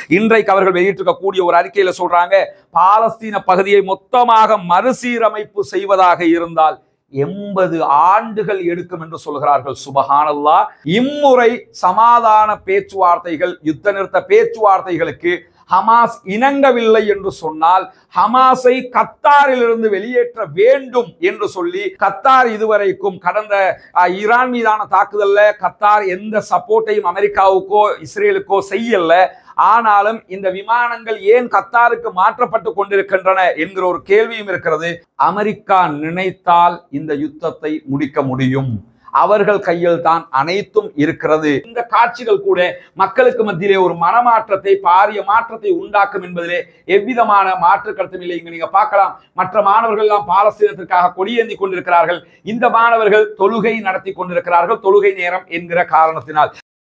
இன்றைக்கு அவர்கள் வெளியிட்டிருக்கக்கூடிய ஒரு அறிக்கையில சொல்றாங்க பாலஸ்தீன பகுதியை மொத்தமாக மறுசீரமைப்பு செய்வதாக இருந்தால் எண்பது ஆண்டுகள் எடுக்கும் என்று சொல்கிறார்கள் சுபஹானல்லா இம்முறை சமாதான பேச்சுவார்த்தைகள் யுத்த நிறுத்த பேச்சுவார்த்தைகளுக்கு ஹமாஸ் இணங்கவில்லை என்று சொன்னால் ஹமாஸை கத்தாரிலிருந்து வெளியேற்ற வேண்டும் என்று சொல்லி கத்தார் இதுவரைக்கும் கடந்த அஹ், ஈரான் மீதான தாக்குதல்ல கத்தார் எந்த சப்போர்ட்டையும் அமெரிக்காவுக்கோ இஸ்ரேலுக்கோ செய்யல ஆனாலும் இந்த விமானங்கள் ஏன் கத்தாருக்கு மாற்றப்பட்டு கொண்டிருக்கின்றன என்கிற ஒரு கேள்வியும் இருக்கிறது அமெரிக்கா நினைத்தால் இந்த யுத்தத்தை முடிக்க முடியும் அவர்கள் கையில் தான் அனைத்தும் இருக்கிறது இந்த காட்சிகள் கூட மக்களுக்கு மத்தியிலே ஒரு மனமாற்றத்தை பாரிய மாற்றத்தை உண்டாக்கும் என்பதிலே எவ்விதமான மாற்று கருத்தும் இல்லை இங்க நீங்க பார்க்கலாம் மற்ற மாணவர்கள் எல்லாம் பாலஸ்தீனத்திற்காக கொடியேந்தி கொண்டிருக்கிறார்கள் இந்த மாணவர்கள் தொழுகை நடத்தி கொண்டிருக்கிறார்கள் தொழுகை நேரம் என்கிற காரணத்தினால்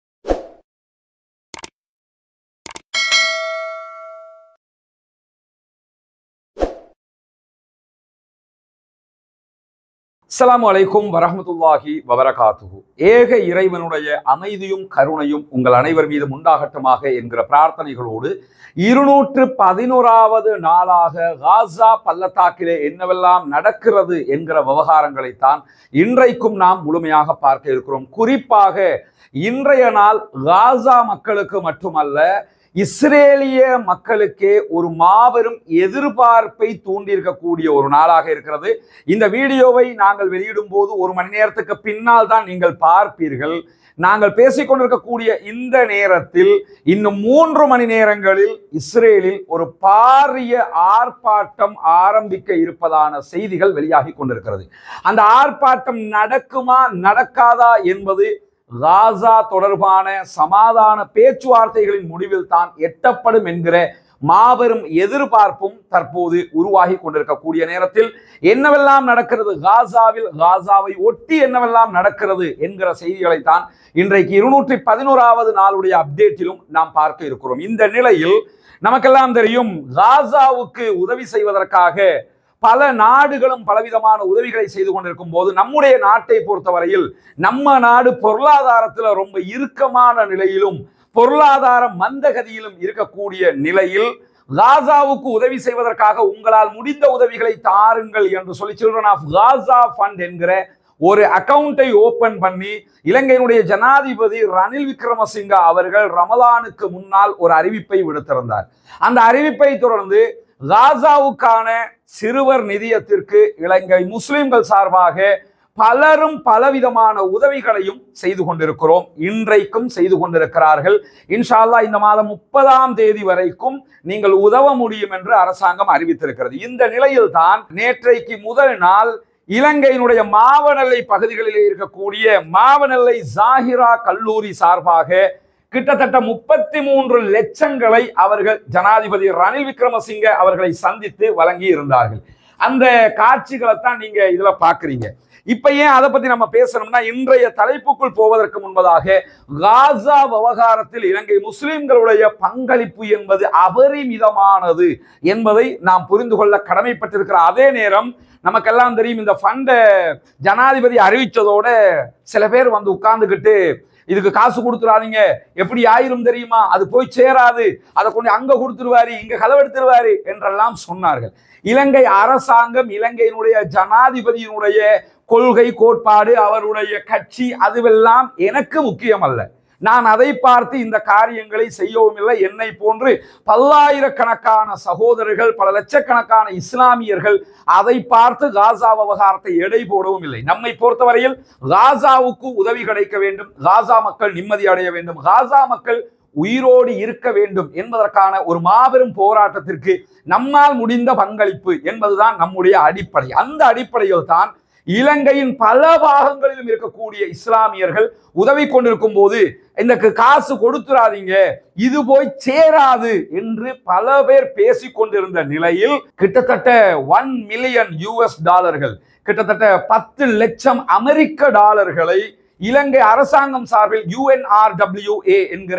அஸ்ஸலாமு அலைக்கும் வரஹ்மத்துல்லாஹி வபரகாத்துஹு ஏக இறைவனுடைய அமைதியும் கருணையும் உங்கள் அனைவர் மீதும் உண்டாகட்டுமாக என்கிற பிரார்த்தனைகளோடு இருநூற்று பதினோராவது நாளாக காசா பள்ளத்தாக்கிலே என்னவெல்லாம் நடக்கிறது என்கிற விவகாரங்களைத்தான் இன்றைக்கும் நாம் முழுமையாக பார்க்க இருக்கிறோம் குறிப்பாக இன்றைய நாள் காசா மக்களுக்கு மட்டுமல்ல இஸ்ரேலிய மக்களுக்கே ஒரு மாபெரும் எதிர்பார்ப்பை தூண்டியிருக்கக்கூடிய ஒரு நாளாக இருக்கிறது இந்த வீடியோவை நாங்கள் வெளியிடும் போது ஒரு மணி நேரத்துக்கு பின்னால் தான் நீங்கள் பார்ப்பீர்கள் நாங்கள் பேசிக்கொண்டிருக்கக்கூடிய இந்த நேரத்தில் இன்னும் மூன்று மணி நேரங்களில் இஸ்ரேலில் ஒரு பாரிய ஆர்ப்பாட்டம் ஆரம்பிக்க இருப்பதான செய்திகள் வெளியாகி கொண்டிருக்கிறது அந்த ஆர்ப்பாட்டம் நடக்குமா நடக்காதா என்பது காசா தொடர்பான சமாதான பேச்சுவார்த்தைகளின் முடிவில் தான் எட்டப்படும் என்கிற மாபெரும் எதிர்பார்ப்பும் தற்போது உருவாகி கொண்டிருக்கக்கூடிய நேரத்தில் என்னவெல்லாம் நடக்கிறது காசாவில் காசாவை ஒட்டி என்னவெல்லாம் நடக்கிறது என்கிற செய்திகளை தான் இன்றைக்கு இருநூற்றி பதினோராவது நாளுடைய அப்டேட்டிலும் நாம் பார்க்க இருக்கிறோம் இந்த நிலையில் நமக்கெல்லாம் தெரியும் காசாவுக்கு உதவி செய்வதற்காக பல நாடுகளும் பலவிதமான உதவிகளை செய்து கொண்டிருக்கும் போது நம்முடைய நாட்டை பொறுத்தவரையில் நம்ம நாடு பொருளாதாரத்தில் ரொம்ப இறுக்கமான நிலையிலும் பொருளாதார மந்தகதியிலும் இருக்கக்கூடிய நிலையில் காசாவுக்கு உதவி செய்வதற்காக உங்களால் முடிந்த உதவிகளை தாருங்கள் என்று சொல்லி சில்ட்ரன் ஆஃப் காசா ஃபண்ட் என்கிற ஒரு அக்கவுண்டை ஓபன் பண்ணி இலங்கையினுடைய ஜனாதிபதி ரணில் விக்ரமசிங்கா அவர்கள் ரமலானுக்கு முன்னால் ஒரு அறிவிப்பை விடுத்திருந்தார் அந்த அறிவிப்பை தொடர்ந்து காசாவுக்கான சிறுவர் நிதியத்திற்கு இலங்கை முஸ்லிம்கள் சார்பாக பலரும் பலவிதமான உதவிகளையும் செய்து கொண்டிருக்கிறோம் இன்றைக்கும் செய்து கொண்டிருக்கிறார்கள் இன்ஷா அல்லாஹ் இந்த மாதம் முப்பதாம் தேதி வரைக்கும் நீங்கள் உதவ முடியும் என்று அரசாங்கம் அறிவித்திருக்கிறது இந்த நிலையில் தான் நேற்றைக்கு முதல் நாள் இலங்கையினுடைய மாவனல்லை பகுதிகளிலே இருக்கக்கூடிய மாவனல்லை ஜாகிரா கல்லூரி சார்பாக கிட்டத்தட்ட முப்பத்தி மூன்று லட்சங்களை அவர்கள் ஜனாதிபதி ரணில் விக்ரமசிங்க அவர்களை சந்தித்து வழங்கி இருந்தார்கள் அந்த காட்சிகளை தான் நீங்க இதுல பாக்குறீங்க இப்ப ஏன் அதை பத்தி நம்ம பேசணும்னா இன்றைய தலைப்புக்குள் போவதற்கு முன்பதாக காசா விவகாரத்தில் இலங்கை முஸ்லிம்களுடைய பங்களிப்பு என்பது அபரிமிதமானது என்பதை நாம் புரிந்து கொள்ள கடமைப்பட்டிருக்கிற அதே நேரம் நமக்கெல்லாம் தெரியும் இந்த ஃபண்டை ஜனாதிபதி அறிவிச்சதோட சில பேர் வந்து உட்கார்ந்துக்கிட்டு இதுக்கு காசு கொடுத்துறாதீங்க எப்படி ஆயிரும் தெரியுமா அது போய் சேராது அதை கொண்டு அங்க கொடுத்துருவாரு இங்க களவெடுத்துருவாரு என்றெல்லாம் சொன்னார்கள் இலங்கை அரசாங்கம் இலங்கையினுடைய ஜனாதிபதியினுடைய கொள்கை கோட்பாடு அவருடைய கட்சி அதுவெல்லாம் எனக்கு முக்கியம் அல்ல நான் அதை பார்த்து இந்த காரியங்களை செய்யவும் இல்லை என்னை போன்று பல்லாயிரக்கணக்கான சகோதரர்கள் பல லட்சக்கணக்கான இஸ்லாமியர்கள் அதை பார்த்து காசா விவகாரத்தை எடை போடவும் இல்லை நம்மை பொறுத்தவரையில் காசாவுக்கு உதவி கிடைக்க வேண்டும் காசா மக்கள் நிம்மதி அடைய வேண்டும் காசா மக்கள் உயிரோடு இருக்க வேண்டும் என்பதற்கான ஒரு மாபெரும் போராட்டத்திற்கு நம்மால் முடிந்த பங்களிப்பு என்பதுதான் நம்முடைய அடிப்படை அந்த அடிப்படையில் தான் இலங்கையின் பல பாகங்களிலும் இருக்கக்கூடிய இஸ்லாமியர்கள் உதவி கொண்டிருக்கும் போது இந்த காசு கொடுத்துறாதீங்க இது போய் சேராது என்று பல பேர் பேசிக் கொண்டிருந்த நிலையில் கிட்டத்தட்ட ஒன் மில்லியன் யூஎஸ் டாலர்கள் கிட்டத்தட்ட பத்து லட்சம் அமெரிக்க டாலர்களை இலங்கை அரசாங்கம் சார்பில் யுஎன்ஆர்டபிள்யூஏ என்கிற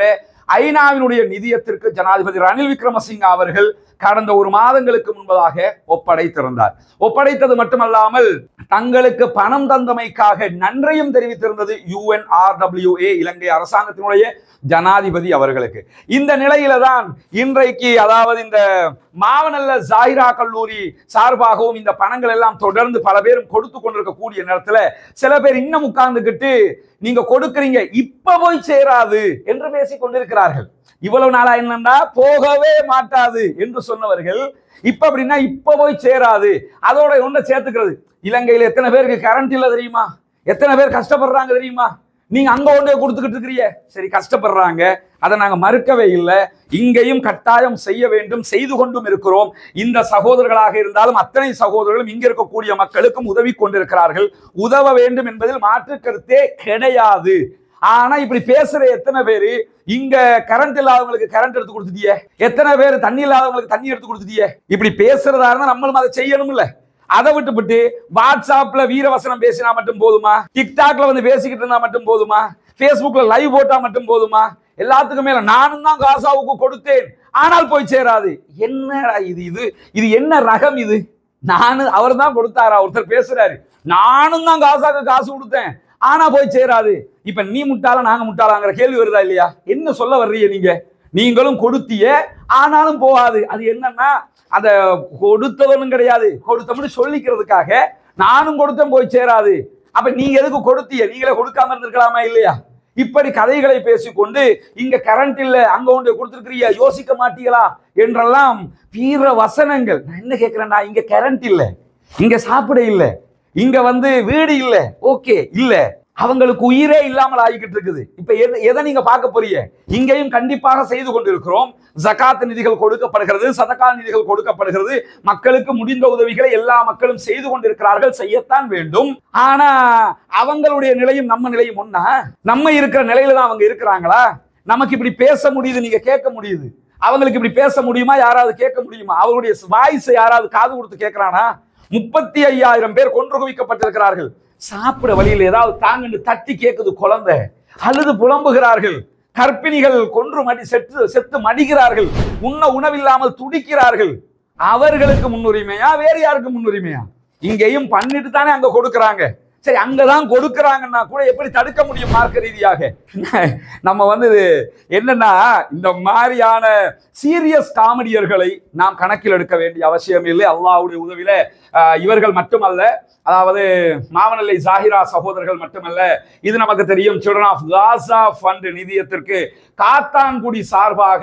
ஐநாவினுடைய நிதியத்திற்கு ஜனாதிபதி ரணில் விக்ரமசிங்க அவர்கள் கடந்த ஒரு மாதங்களுக்கு முன்பதாக ஒப்படைத்திருந்தார் ஒப்படைத்தது மட்டுமல்லாமல் தங்களுக்கு பணம் தந்தமைக்காக நன்றியும் தெரிவித்திருந்தது யுஎன்ஆர்டபிள்யூஏ இலங்கை அரசாங்கத்தினுடைய ஜனாதிபதி அவர்களுக்கு இந்த நிலையில தான் இன்றைக்கு அதாவது இந்த மாவனல்ல ஜாகிரா கல்லூரி சார்பாகவும் இந்த பணங்கள் எல்லாம் தொடர்ந்து பல பேரும் கொடுத்து கொண்டிருக்கக்கூடிய நேரத்துல சில பேர் இன்னும் உட்கார்ந்துகிட்டு நீங்க கொடுக்குறீங்க இப்ப போய் சேராது என்று பேசிக் கொண்டிருக்கிறார்கள் இவ்வளவு நாளா என்னன்னா போகவே மாட்டாது என்று சொன்னவர்கள் இப்ப அப்படின்னா இப்ப போய் சேராது அதோட ஒன்றை சேர்த்துக்கிறது இலங்கையில எத்தனை பேருக்கு கரண்ட் இல்ல தெரியுமா எத்தனை பேர் கஷ்டப்படுறாங்க தெரியுமா நீங்க அங்க ஒன்றே கொடுத்துக்கிட்டு இருக்கிறீங்க சரி கஷ்டப்படுறாங்க அதை நாங்க மறுக்கவே இல்லை இங்கேயும் கட்டாயம் செய்ய வேண்டும் செய்து கொண்டும் இருக்கிறோம் இந்த சகோதரர்களாக இருந்தாலும் அத்தனை சகோதரர்களும் இங்க இருக்கக்கூடிய மக்களுக்கும் உதவி கொண்டிருக்கிறார்கள் உதவ வேண்டும் என்பதில் மாற்று கருத்தே கிடையாது ஆனா இப்படி பேசுற எத்தனை பேரு இங்க கரண்ட் இல்லாதவங்களுக்கு கரண்ட் எடுத்து கொடுத்துட்டியே எத்தனை பேர் தண்ணி இல்லாதவங்களுக்கு தண்ணி எடுத்து கொடுத்துட்டியே இப்படி பேசுறதா இருந்தா நம்மளும் அதை செய்யணும்ல அதை விட்டுவிட்டு வாட்ஸ்அப்ல வீரவசனம் பேசினா மட்டும் போதுமா டிக்டாக்ல வந்து பேசிக்கிட்டு இருந்தா மட்டும் போதுமா Facebookல லைவ் போட்டா மட்டும் போதுமா எல்லாத்துக்கும் மேல நானும் தான் காசாவுக்கு கொடுத்தேன் ஆனால் போய் சேராது என்னடா இது இது இது என்ன ரகம் இது நானு அவர் தான் கொடுத்தாரா ஒருத்தர் பேசுறாரு நானும் தான் காசாக்கு காசு கொடுத்தேன் ஆனா போய் சேராது இப்ப நீ முட்டாளா நாங்க முட்டாளாங்கிற கேள்வி வருதா இல்லையா என்ன சொல்ல வர்றீங்க நீங்க நீங்களும் கொடுத்திய ஆனாலும் போகாது அது என்னன்னா அத கொடுத்தவனும் கிடையாது கொடுத்தவனு சொல்லிக்கிறதுக்காக நானும் கொடுத்தேன் போய் சேராது அப்ப நீங்க எதுக்கு கொடுத்தீங்க நீங்களே கொடுக்காம இருந்திருக்கலாமா இல்லையா இப்படி கதைகளை பேசிக்கொண்டு இங்க கரண்ட் இல்ல அங்க ஒன்று கொடுத்துருக்கிறீங்க யோசிக்க மாட்டீங்களா என்றெல்லாம் வீர வசனங்கள் நான் என்ன கேட்கிறேன்னா இங்க கரண்ட் இல்ல இங்க சாப்பிட இல்ல இங்க வந்து வீடு இல்ல ஓகே இல்ல அவங்களுக்கு உயிரே இல்லாமல் ஆகிக்கிட்டு இருக்குது இப்ப எத- எதை நீங்க பார்க்க போறீங்க இங்கேயும் கண்டிப்பாக செய்து கொண்டிருக்கிறோம் ஜகாத் நிதிகள் கொடுக்கப்படுகிறது சதகா நிதிகள் கொடுக்கப்படுகிறது மக்களுக்கு முடிந்த உதவிகளை எல்லா மக்களும் செய்து கொண்டிருக்கிறார்கள் செய்யத்தான் வேண்டும் ஆனா அவங்களுடைய நிலையும் நம்ம நிலையும் ஒண்ணா நம்ம இருக்கிற நிலையில தான் அவங்க இருக்கிறாங்களா நமக்கு இப்படி பேச முடியுது நீங்க கேட்க முடியுது அவங்களுக்கு இப்படி பேச முடியுமா யாராவது கேட்க முடியுமா அவருடைய வாய்ஸ் யாராவது காது கொடுத்து கேட்கிறானா முப்பத்தி ஐயாயிரம் பேர் கொன்று குவிக்கப்பட்டிருக்கிறார்கள் சாப்பிட வழியில் ஏதாவது தாங்கன்னு தட்டி கேட்குது குழந்தை அழுது புலம்புகிறார்கள் கர்ப்பிணிகள் கொன்று மடி செத்து செத்து மடிகிறார்கள் உண்ண உணவில்லாமல் துடிக்கிறார்கள் அவர்களுக்கு முன்னுரிமையா வேறு யாருக்கு முன்னுரிமையா இங்கேயும் பண்ணிட்டு தானே அங்க கொடுக்கறாங்க சரி அங்கதான் கொடுக்கறாங்கன்னா கூட எப்படி தடுக்க முடியும் மார்க்க ரீதியாக நம்ம வந்து இது என்னன்னா இந்த மாதிரியான சீரியஸ் காமெடியர்களை நாம் கணக்கில் எடுக்க வேண்டிய அவசியம் இல்லை அல்லாஹ்வுடைய உதவியில ஆஹ், இவர்கள் மட்டுமல்ல அதாவது மாவனல்லை ஜாகிரா சகோதரர்கள் மட்டுமல்ல இது நமக்கு தெரியும் சில்ட்ரன் ஆஃப் காசா ஃபண்ட் நிதியத்திற்கு காத்தான்குடி சார்பாக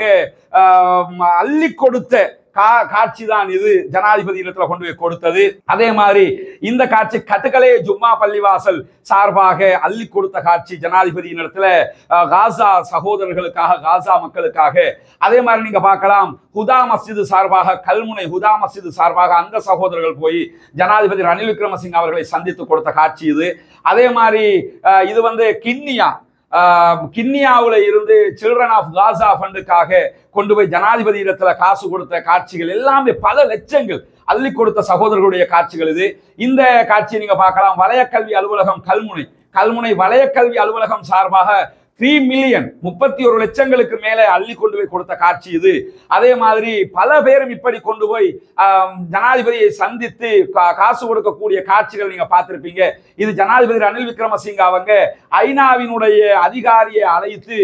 ஆஹ், அள்ளி கொடுத்த கா காட்சி தான் இது ஜனாதிபதி இடத்துல கொண்டு போய் கொடுத்தது அதே மாதிரி இந்த காட்சி கட்டுக்கலே ஜும்மா பள்ளிவாசல் சார்பாக அள்ளி கொடுத்த காட்சி ஜனாதிபதியின் இடத்துல அஹ், காசா சகோதரர்களுக்காக காசா மக்களுக்காக அதே மாதிரி நீங்க பார்க்கலாம் ஹுதா மஸ்ஜிது சார்பாக கல்முனை ஹுதா மஸ்ஜிது சார்பாக அந்த சகோதரர்கள் போய் ஜனாதிபதி ரணில் விக்ரமசிங்க அவர்களை சந்தித்து கொடுத்த காட்சி இது அதே மாதிரி அஹ், இது வந்து கிண்ணியா ஆஹ், கிண்ணியாவுல இருந்து சில்ட்ரன் ஆஃப் காசா ஃபண்டுக்காக கொண்டு போய் ஜனாதிபதி இடத்துல காசு கொடுத்த காட்சிகள் எல்லாமே பல லட்சங்கள் அள்ளி கொடுத்த சகோதரர்களுடைய காட்சிகள் இது இந்த காட்சியை நீங்க பார்க்கலாம் வலயக்கல்வி அலுவலகம் கல்முனை கல்முனை வலயக்கல்வி அலுவலகம் சார்பாக த்ரீ மில்லியன் முப்பத்தி ஒரு லட்சங்களுக்கு மேலே அள்ளி கொண்டு போய் கொடுத்த காட்சி இது அதே மாதிரி பல பேரும் இப்படி கொண்டு போய் ஆம், ஜனாதிபதியை சந்தித்து கா- காசு கொடுக்கக்கூடிய காட்சிகள் நீங்க பார்த்திருப்பீங்க இது ஜனாதிபதி ரணில் விக்ரமசிங்க அவங்க ஐநாவினுடைய அதிகாரியை அழைத்து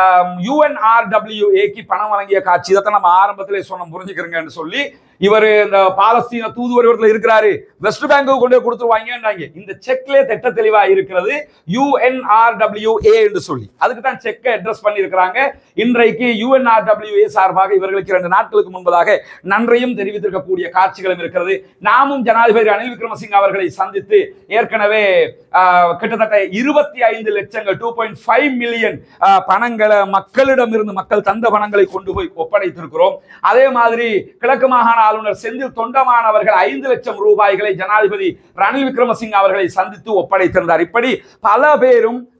யுஎன்ஆர்டபிள்யூஏக்கு பணம் வழங்கிய காட்சி இதைத்தான் நம்ம ஆரம்பத்திலே சொன்னோம் புரிஞ்சுக்கிறங்கன்னு சொல்லி இவர் இந்த பாலஸ்தீன தூதுவர் இடத்துல இருக்கிறாரு வெஸ்ட் பேங்க்கு கொண்டு போய் கொடுத்துருவாங்கன்றாங்க இந்த செக்லே திட்ட தெளிவா இருக்கிறது யுஎன்ஆர்டபிள்யூஏ என்று சொல்லி அதுக்கு தான் செக்கை அட்ரஸ் பண்ணியிருக்கிறாங்க இன்றைக்கு யுஎன்ஆர்டபிள்யூஏ சார்பாக இவர்களுக்கு இரண்டு நாட்களுக்கு முன்பதாக நன்றியும் தெரிவித்திருக்கக்கூடிய காட்சிகளும் இருக்கிறது நாமும் ஜனாதிபதி ரணில் விக்ரமசிங்க அவர்களை சந்தித்து ஏற்கனவே ஆஹ், கிட்டத்தட்ட இருபத்தி ஐந்து லட்சங்கள் டூ பாயிண்ட் ஃபைவ் மில்லியன் பணங்களை மக்களிடமிருந்து மக்கள் தந்த பணங்களை கொண்டு போய் ஒப்படைத்திருக்கிறோம் அதே மாதிரி கிழக்கு மாகாண ஆளுநர் செந்தில் தொண்டமான் அவர்கள் ஐந்து லட்சம் ரூபாய்களை ஜனாதிபதி ரணில் விக்ரமசிங்க அவர்களை சந்தித்து ஒப்படைத்திருந்தார் இப்படி பல பேரும்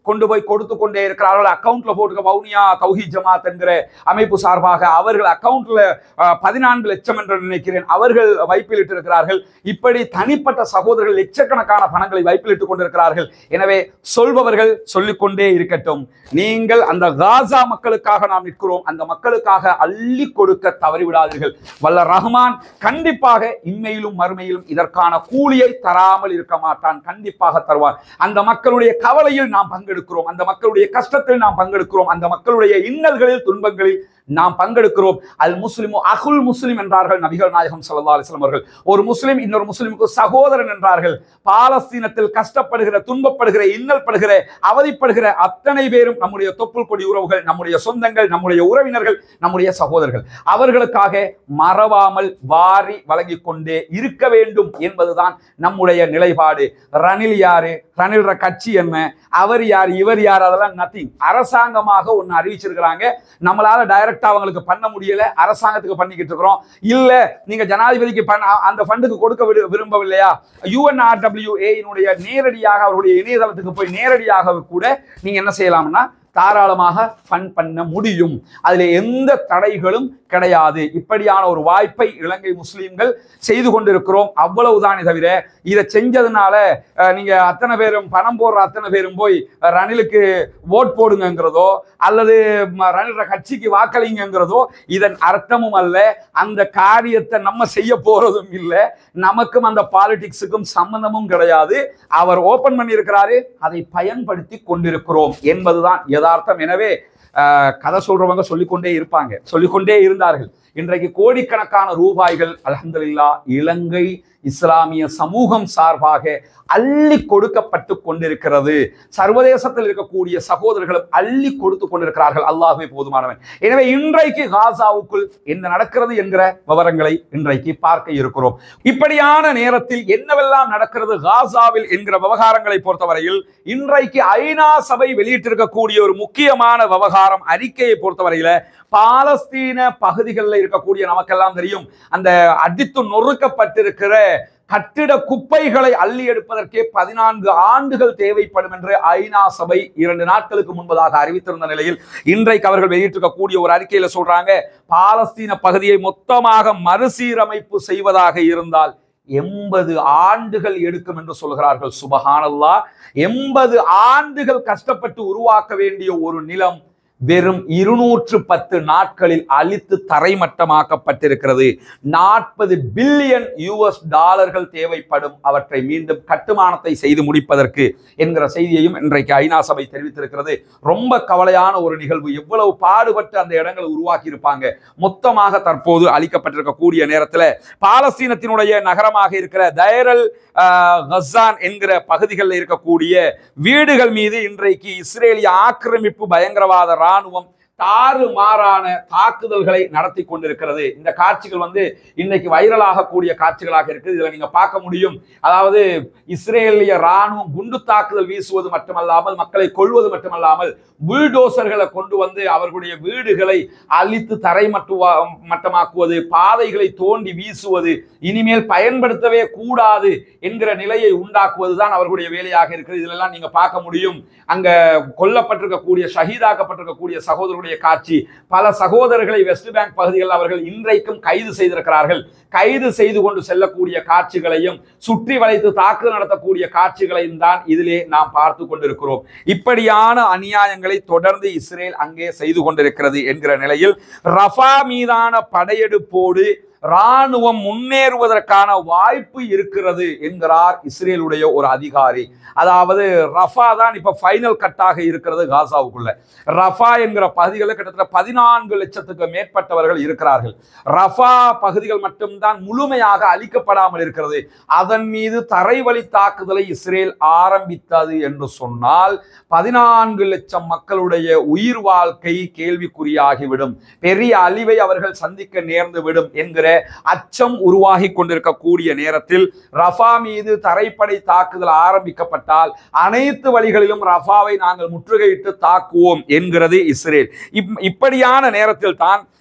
கொண்டு போய் கொடுத்து கொண்டே இருக்கிறார்கள் அக்கவுண்ட்ல போட்டுக்க வவுனியா தௌஹி ஜமாத் என்கிற அமைப்பு சார்பாக அவர்கள் அக்கவுண்ட்ல பதினான்கு லட்சம் என்று நினைக்கிறேன் அவர்கள் வைப்பிலிட்டு இருக்கிறார்கள் இப்படி தனிப்பட்ட சகோதரர்கள் லட்சக்கணக்கான பணங்களை வைப்பிலிட்டுக் கொண்டிருக்கிறார்கள் எனவே சொல்பவர்கள் சொல்லிக்கொண்டே இருக்கட்டும் நீங்கள் அந்த காசா மக்களுக்காக நாம் நிற்கிறோம் அந்த மக்களுக்காக அள்ளி கொடுக்க தவறிவிடாதீர்கள் வல்ல ரஹ்மான் கண்டிப்பாக இம்மையிலும் மறுமையிலும் இதற்கான கூலியை தராமல் இருக்க மாட்டான் கண்டிப்பாக தருவான் அந்த மக்களுடைய கவலையில் நாம் பங்கெடுக்கிறோம் அந்த மக்களுடைய கஷ்டத்தில் நாம் பங்கெடுக்கிறோம் அந்த மக்களுடைய இன்னல்களில் துன்பங்களில் நாம் பங்கெடுக்கிறோம் அல் முஸ்லிமு அகுல் முஸ்லிம் என்றார்கள் நபிகள் நாயகம் ஸல்லல்லாஹு அலைஹி வஸல்லம் அவர்கள் ஒரு முஸ்லிம் இன்னொரு முஸ்லிமுக்கு சகோதரன் என்றார்கள் பாலஸ்தீனத்தில் கஷ்டப்படுகிற துன்பப்படுகிற இன்னல் படுகிற அவதிப்படுகிற அத்தனை பேரும் நம்முடைய தொப்புள் கொடி உறவுகள் நம்முடைய சொந்தங்கள் நம்முடைய உறவினர்கள் நம்முடைய சகோதரர்கள் அவர்களுக்காக மறவாமல் வாரி வழங்கிக் கொண்டே இருக்க வேண்டும் என்பதுதான் நம்முடைய நிலைப்பாடு ரணில் யாரு ரணில்ற கட்சி என்ன அவர் யார் இவர் யார் அதெல்லாம் நத்திங் அரசாங்கமாக ஒன்னு அறிவிச்சிருக்கிறாங்க நம்மளால டைரக்டா அவங்களுக்கு பண்ண முடியல அரசாங்கத்துக்கு பண்ணிக்கிட்டு இருக்கிறோம் இல்ல நீங்க ஜனாதிபதிக்கு பண்ண அந்த ஃபண்டுக்கு கொடுக்க விரு- விரும்பவில்லையா யுஎன்ஆர்டபிள்யூஏனுடைய நேரடியாக அவருடைய இணையதளத்துக்கு போய் நேரடியாக கூட நீங்க என்ன செய்யலாம்னா தாராளமாக ஃபண்ட் பண்ண முடியும் அதுல எந்த தடைகளும் கிடையாது இப்படியான ஒரு வாய்ப்பை இலங்கை முஸ்லீம்கள் செய்து கொண்டிருக்கிறோம் அவ்வளவுதானே தவிர இதை செஞ்சதுனால அஹ், நீங்க அத்தனை பேரும் பணம் போடுற அத்தனை பேரும் போய் அஹ், ரணிலுக்கு ஓட் போடுங்கங்கிறதோ அல்லது ம, ரணில்ற கட்சிக்கு வாக்களிங்கிறதோ இதன் அர்த்தமும் அல்ல அந்த காரியத்தை நம்ம செய்ய போறதும் இல்லை நமக்கும் அந்த பாலிடிக்ஸுக்கும் சம்பந்தமும் கிடையாது அவர் ஓபன் பண்ணியிருக்கிறாரு அதை பயன்படுத்தி கொண்டிருக்கிறோம் என்பதுதான் யதார்த்தம் எனவே அஹ், கதை சொல்றவங்க சொல்லிக்கொண்டே இருப்பாங்க சொல்லிக்கொண்டே இருந்தார்கள் இன்றைக்கு கோடிக்கணக்கான ரூபாய்கள் அல்ஹம்துலில்லா இலங்கை இஸ்லாமிய சமூகம் சார்பாக அள்ளி கொடுக்கப்பட்டு கொண்டிருக்கிறது சர்வதேசத்தில் இருக்கக்கூடிய சகோதரர்களும் அள்ளி கொடுத்து கொண்டிருக்கிறார்கள் அல்லாஹ்வே போதுமானவன் எனவே இன்றைக்கு காசாவுக்குள் என்ன நடக்கிறது என்கிற விவரங்களை இன்றைக்கு பார்க்க இருக்கிறோம் இப்படியான நேரத்தில் என்னவெல்லாம் நடக்கிறது காசாவில் என்கிற விவகாரங்களை பொறுத்தவரையில் இன்றைக்கு ஐநா சபை வெளியிட்டிருக்கக்கூடிய ஒரு முக்கியமான விவகாரம் அறிக்கையை பொறுத்தவரையில பாலஸ்தீன பகுதிகளில் இருக்கக்கூடிய நமக்கெல்லாம் தெரியும் அந்த அடித்து நொறுக்கப்பட்டிருக்கிற கட்டிட குப்பைகளை அள்ளி எடுப்பதற்கே பதினான்கு ஆண்டுகள் தேவைப்படும் என்று ஐநா சபை இரண்டு நாட்களுக்கு முன்பதாக அறிவித்திருந்த நிலையில் இன்றைக்கு அவர்கள் வெளியிட்டிருக்கக்கூடிய ஒரு அறிக்கையில சொல்றாங்க பாலஸ்தீன பகுதியை மொத்தமாக மறுசீரமைப்பு செய்வதாக இருந்தால் எண்பது ஆண்டுகள் எடுக்கும் என்று சொல்கிறார்கள் சுபஹானல்லா எண்பது ஆண்டுகள் கஷ்டப்பட்டு உருவாக்க வேண்டிய ஒரு நிலம் வெறும் இருநூற்று பத்து நாட்களில் அழித்து தரைமட்டமாக்கப்பட்டிருக்கிறது நாற்பது பில்லியன் யூஎஸ் டாலர்கள் தேவைப்படும் அவற்றை மீண்டும் கட்டுமானத்தை செய்து முடிப்பதற்கு என்கிற செய்தியையும் இன்றைக்கு ஐநா சபை தெரிவித்திருக்கிறது ரொம்ப கவலையான ஒரு நிகழ்வு எவ்வளவு பாடுபட்டு அந்த இடங்களை உருவாக்கி இருப்பாங்க மொத்தமாக தற்போது அளிக்கப்பட்டிருக்கக்கூடிய நேரத்தில் பாலஸ்தீனத்தினுடைய நகரமாக இருக்கிற தைரல் ஆஹ், கசான் என்கிற பகுதிகளில் இருக்கக்கூடிய வீடுகள் மீது இன்றைக்கு இஸ்ரேலிய ஆக்கிரமிப்பு பயங்கரவாத ராணுவம் தாறு மாறான தாக்குதல்களை நடத்தி கொண்டிருக்கிறது இந்த காட்சிகள் வந்து இன்னைக்கு வைரலாகக்கூடிய காட்சிகளாக இருக்குது இதுல நீங்க பார்க்க முடியும் அதாவது இஸ்ரேலிய ராணுவம் குண்டு தாக்குதல் வீசுவது மட்டுமல்லாமல் மக்களை கொள்வது மட்டுமல்லாமல் புல்டோசர்களை கொண்டு வந்து அவர்களுடைய வீடுகளை அழித்து தரை மட்டுவா மட்டமாக்குவது பாதைகளை தோண்டி வீசுவது இனிமேல் பயன்படுத்தவே கூடாது என்கிற நிலையை உண்டாக்குவதுதான் அவர்களுடைய வேலையாக இருக்கிறது இதெல்லாம் நீங்க பார்க்க முடியும் அங்க கொல்லப்பட்டிருக்கக்கூடிய ஷஹீதாக்கப்பட்டிருக்கக்கூடிய சகோதரருடைய காட்சி பல சகோதரர்களை வெஸ்ட் பேங்க் பகுதிகளில் அவர்கள் இன்றைக்கும் கைது செய்திருக்கிறார்கள் கைது செய்து கொண்டு செல்லக்கூடிய காட்சிகளையும் சுற்றி வளைத்து தாக்குதல் நடத்தக்கூடிய காட்சிகளையும் தான் இதிலே நாம் பார்த்து கொண்டிருக்கிறோம் இப்படியான அநியாயங்களை தொடர்ந்து இஸ்ரேல் அங்கே செய்து கொண்டிருக்கிறது என்கிற நிலையில் ரஃபா மீதான படையெடுப்போடு ராணுவம் முன்னேறுவதற்கான வாய்ப்பு இருக்கிறது என்கிறார் இஸ்ரேலுடைய ஒரு அதிகாரி அதாவது ரஃபா தான் இப்ப ஃபைனல் கட்டாக இருக்கிறது காசாவுக்குள்ள ரஃபா என்கிற பகுதிகளில் கிட்டத்தட்ட பதினான்கு லட்சத்துக்கு மேற்பட்டவர்கள் இருக்கிறார்கள் ரஃபா பகுதிகள் மட்டும்தான் முழுமையாக அழிக்கப்படாமல் இருக்கிறது அதன் மீது தரைவழி தாக்குதலை இஸ்ரேல் ஆரம்பித்தது என்று சொன்னால் பதினான்கு லட்சம் மக்களுடைய உயிர் வாழ்க்கை கேள்விக்குறியாகிவிடும் பெரிய அழிவை அவர்கள் சந்திக்க நேர்ந்து விடும் என்கிற அச்சம் உருவாகி கொண்டிருக்கக்கூடிய நேரத்தில் ரஃபா மீது தரைப்படை தாக்குதல் ஆரம்பிக்கப்பட்டால் அனைத்து வழிகளிலும் ரஃபாவை நாங்கள் முற்றுகையிட்டு தாக்குவோம் என்கிறது இஸ்ரேல் இப்- இப்படியான நேரத்தில் தான்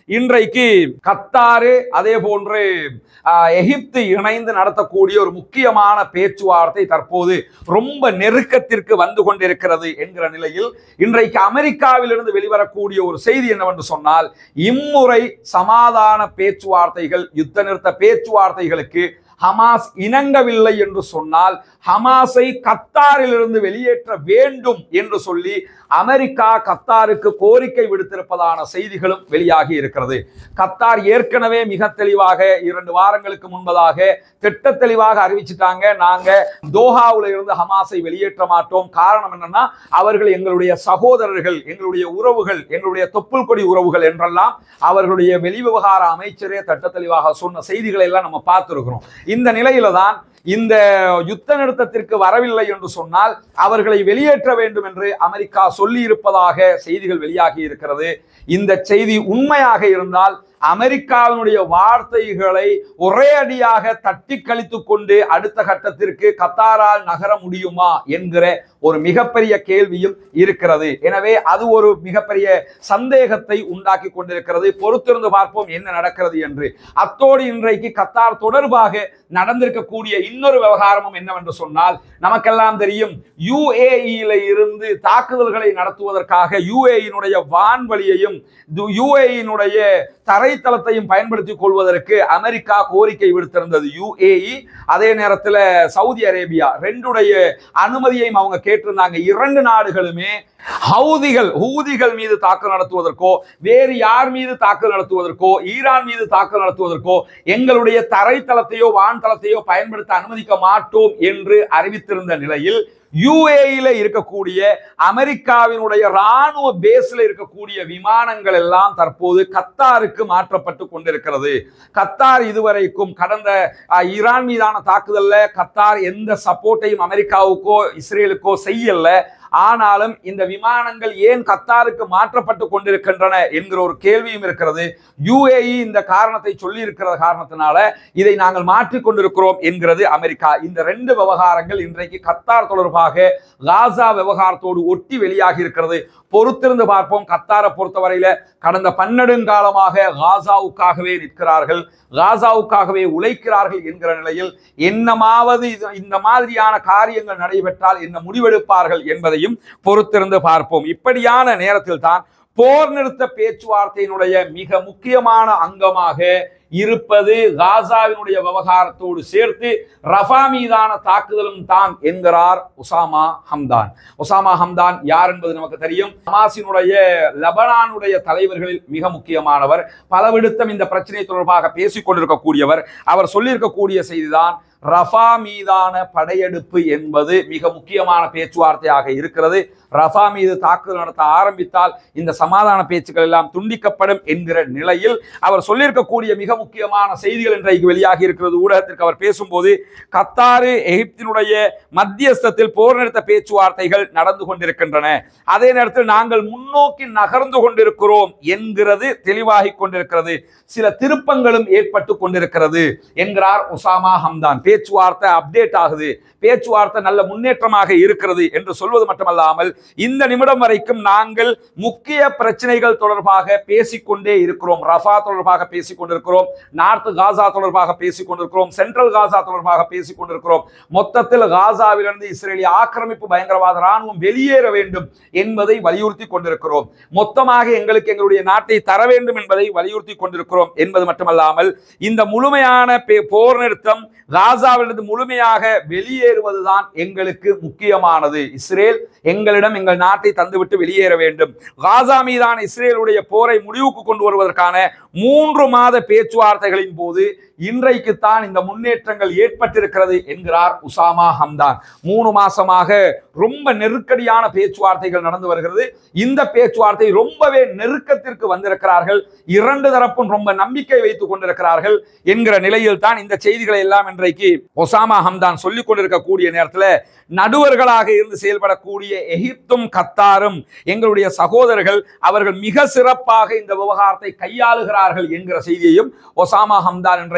இன்றைக்கு கத்தாரு அதே போன்று ஆஹ், எகிப்து இணைந்து நடத்தக்கூடிய ஒரு முக்கியமான பேச்சுவார்த்தை தற்போது ரொம்ப நெருக்கத்திற்கு வந்து கொண்டிருக்கிறது என்கிற நிலையில் இன்றைக்கு அமெரிக்காவிலிருந்து வெளிவரக்கூடிய ஒரு செய்தி என்னவென்று சொன்னால் இம்முறை சமாதான பேச்சுவார்த்தைகள் யுத்த நிறுத்த பேச்சுவார்த்தைகளுக்கு ஹமாஸ் இணங்கவில்லை என்று சொன்னால் ஹமாஸை கத்தாரிலிருந்து வெளியேற்ற வேண்டும் என்று சொல்லி அமெரிக்கா கத்தாருக்கு கோரிக்கை விடுத்திருப்பதான செய்திகளும் வெளியாகி இருக்கிறது கத்தார் ஏற்கனவே மிக தெளிவாக இரண்டு வாரங்களுக்கு முன்பதாக திட்ட தெளிவாக அறிவிச்சிட்டாங்க நாங்க தோஹாவுல இருந்து ஹமாஸை வெளியேற்ற மாட்டோம் காரணம் என்னன்னா அவர்கள் எங்களுடைய சகோதரர்கள் எங்களுடைய உறவுகள் எங்களுடைய தொப்புள் கொடி உறவுகள் என்றெல்லாம் அவர்களுடைய வெளிவிவகார அமைச்சரே திட்ட தெளிவாக சொன்ன செய்திகளை எல்லாம் நம்ம பார்த்திருக்கிறோம் இந்த நிலையில தான் இந்த யுத்த நிறுத்தத்திற்கு வரவில்லை என்று சொன்னால் அவர்களை வெளியேற்ற வேண்டும் என்று அமெரிக்கா சொல்லி இருப்பதாக செய்திகள் வெளியாகி இருக்கிறது இந்த செய்தி உண்மையாக இருந்தால் அமெரிக்காவினுடைய வார்த்தைகளை ஒரே அடியாக தட்டி கழித்து கொண்டு அடுத்த கட்டத்திற்கு கத்தாரால் நகர முடியுமா என்கிற ஒரு மிகப்பெரிய கேள்வியும் இருக்கிறது எனவே அது ஒரு மிகப்பெரிய சந்தேகத்தை உண்டாக்கி கொண்டிருக்கிறது பொறுத்திருந்து பார்ப்போம் என்ன நடக்கிறது என்று அத்தோடு இன்றைக்கு கத்தார் தொடர்பாக நடந்திருக்கக்கூடிய இன்னொரு விவகாரமும் என்னவென்று சொன்னால் நமக்கெல்லாம் தெரியும் யுஏஇல இருந்து தாக்குதல்களை நடத்துவதற்காக யுஏஇனுடைய வான்வழியையும் யுஏஇனுடைய தரைத்தளத்தையும் பயன்படுத்திக் கொள்வதற்கு அமெரிக்கா கோரிக்கை விடுத்திருந்தது யுஏஇ அதே நேரத்தில் சவுதி அரேபியா ரெண்டுடைய அனுமதியையும் அவங்க கேட்டிருந்தாங்க இரண்டு நாடுகளுமே ஹவுதிகள் ஹூதிகள் மீது தாக்குதல் நடத்துவதற்கோ வேறு யார் மீது தாக்குதல் நடத்துவதற்கோ ஈரான் மீது தாக்குதல் நடத்துவதற்கோ எங்களுடைய தரைத்தளத்தையோ வான்தளத்தையோ பயன்படுத்த அனுமதிக்க மாட்டோம் என்று அறிவித்திருந்த நிலையில் யுஏஇல இருக்கக்கூடிய அமெரிக்காவினுடைய ராணுவ பேஸ்ல இருக்கக்கூடிய விமானங்கள் எல்லாம் தற்போது கத்தாருக்கு மாற்றப்பட்டு கொண்டிருக்கிறது கத்தார் இதுவரைக்கும் கடந்த அஹ், ஈரான் மீதான தாக்குதல்ல கத்தார் எந்த சப்போர்ட்டையும் அமெரிக்காவுக்கோ இஸ்ரேலுக்கோ செய்யல ஆனாலும் இந்த விமானங்கள் ஏன் கத்தாருக்கு மாற்றப்பட்டு கொண்டிருக்கின்றன என்கிற ஒரு கேள்வியும் இருக்கிறது யுஏஇ இந்த காரணத்தை சொல்லி இருக்கிற காரணத்தினால இதை நாங்கள் மாற்றிக் கொண்டிருக்கிறோம் என்கிறது அமெரிக்கா இந்த ரெண்டு விவகாரங்கள் இன்றைக்கு கத்தார் தொடர்பாக காசா விவகாரத்தோடு ஒட்டி வெளியாகி இருக்கிறது பொறுத்திருந்து பார்ப்போம் கத்தாரை பொறுத்தவரையில கடந்த பன்னெடுங்காலமாக காசாவுக்காகவே நிற்கிறார்கள் காசாவுக்காகவே உழைக்கிறார்கள் என்கிற நிலையில் என்னமாவது இது இந்த மாதிரியான காரியங்கள் நடைபெற்றால் என்ன முடிவெடுப்பார்கள் என்பதையும் பொறுத்திருந்து பார்ப்போம் இப்படியான நேரத்தில் தான் போர் நிறுத்த பேச்சுவார்த்தையினுடைய மிக முக்கியமான அங்கமாக இருப்பது காசாவினுடைய விவகாரத்தோடு சேர்த்து ரஃபா மீதான தாக்குதலும் தான் என்கிறார் உசாமா ஹம்தான் உசாமா ஹம்தான் யார் என்பது நமக்கு தெரியும் ஹமாஸினுடைய லெபனானுடைய தலைவர்களில் மிக முக்கியமானவர் பலவிடுத்தம் இந்த பிரச்சனை தொடர்பாக பேசிக் கொண்டிருக்கக்கூடியவர் அவர் சொல்லியிருக்கக்கூடிய செய்திதான் ரஃபா மீதான படையெடுப்பு என்பது மிக முக்கியமான பேச்சுவார்த்தையாக இருக்கிறது ரஃபா மீது தாக்குதல் நடத்த ஆரம்பித்தால் இந்த சமாதான பேச்சுக்கள் எல்லாம் துண்டிக்கப்படும் என்கிற நிலையில் அவர் சொல்லியிருக்கக்கூடிய மிக முக்கியமான செய்திகள் இன்றைக்கு வெளியாகி இருக்கிறது ஊடகத்திற்கு அவர் பேசும்போது கத்தாரு எகிப்தினுடைய மத்தியஸ்தத்தில் போர் நிறுத்த பேச்சுவார்த்தைகள் நடந்து கொண்டிருக்கின்றன அதே நேரத்தில் நாங்கள் முன்னோக்கி நகர்ந்து கொண்டிருக்கிறோம் என்கிறது தெளிவாகி கொண்டிருக்கிறது சில திருப்பங்களும் ஏற்பட்டு கொண்டிருக்கிறது என்கிறார் உசாமா ஹம்தான் பேச்சுவார்த்தை அப்டேட் ஆகுது பேச்சுவார்த்தை நல்ல முன்னேற்றமாக இருக்கிறது என்று சொல்வது மட்டுமல்லாமல் இந்த நிமிடம் வரைக்கும் நாங்கள் முக்கிய பிரச்சனைகள் தொடர்பாக பேசிக்கொண்டே இருக்கிறோம் ரஃபா தொடர்பாக பேசிக் கொண்டிருக்கிறோம் நார்த் காசா தொடர்பாக பேசிக் கொண்டிருக்கிறோம் சென்ட்ரல் காசா தொடர்பாக பேசிக் கொண்டிருக்கிறோம் மொத்தத்தில் காசாவிலிருந்து இஸ்ரேலிய ஆக்கிரமிப்பு பயங்கரவாத ராணுவம் வெளியேற வேண்டும் என்பதை வலியுறுத்தி கொண்டிருக்கிறோம் மொத்தமாக எங்களுக்கு எங்களுடைய நாட்டை தர வேண்டும் என்பதை வலியுறுத்தி கொண்டிருக்கிறோம் என்பது மட்டுமல்லாமல் இந்த முழுமையான பே- போர் நிறுத்தம் காசாவிலிருந்து முழுமையாக வெளியேறுவதுதான் எங்களுக்கு முக்கியமானது இஸ்ரேல் எங்களிடம் எங்கள் நாட்டை தந்துவிட்டு வெளியேற வேண்டும் காசா மீதான இஸ்ரேலுடைய போரை முடிவுக்கு கொண்டு வருவதற்கான மூன்று மாத பேச்சுவார்த்தைகளின் போது இன்றைக்குத்தான் இந்த முன்னேற்றங்கள் ஏற்பட்டிருக்கிறது என்கிறார் உசாமா ஹம்தான் மூணு மாசமாக ரொம்ப நெருக்கடியான பேச்சுவார்த்தைகள் நடந்து வருகிறது இந்த பேச்சுவார்த்தை ரொம்பவே நெருக்கத்திற்கு வந்திருக்கிறார்கள் இரண்டு தரப்பும் ரொம்ப நம்பிக்கை வைத்துக் கொண்டிருக்கிறார்கள் என்கிற நிலையில் தான் இந்த செய்திகளை எல்லாம் இன்றைக்கு ஒசாமா ஹம்தான் சொல்லிக் கொண்டிருக்கக்கூடிய நேரத்தில் நடுவர்களாக இருந்து செயல்படக்கூடிய எகிப்தும் கத்தாரும் எங்களுடைய சகோதரர்கள் அவர்கள் மிக சிறப்பாக இந்த விவகாரத்தை கையாளுகிறார்கள் என்கிற செய்தியையும் ஒசாமா ஹம்தான் இன்றைக்கு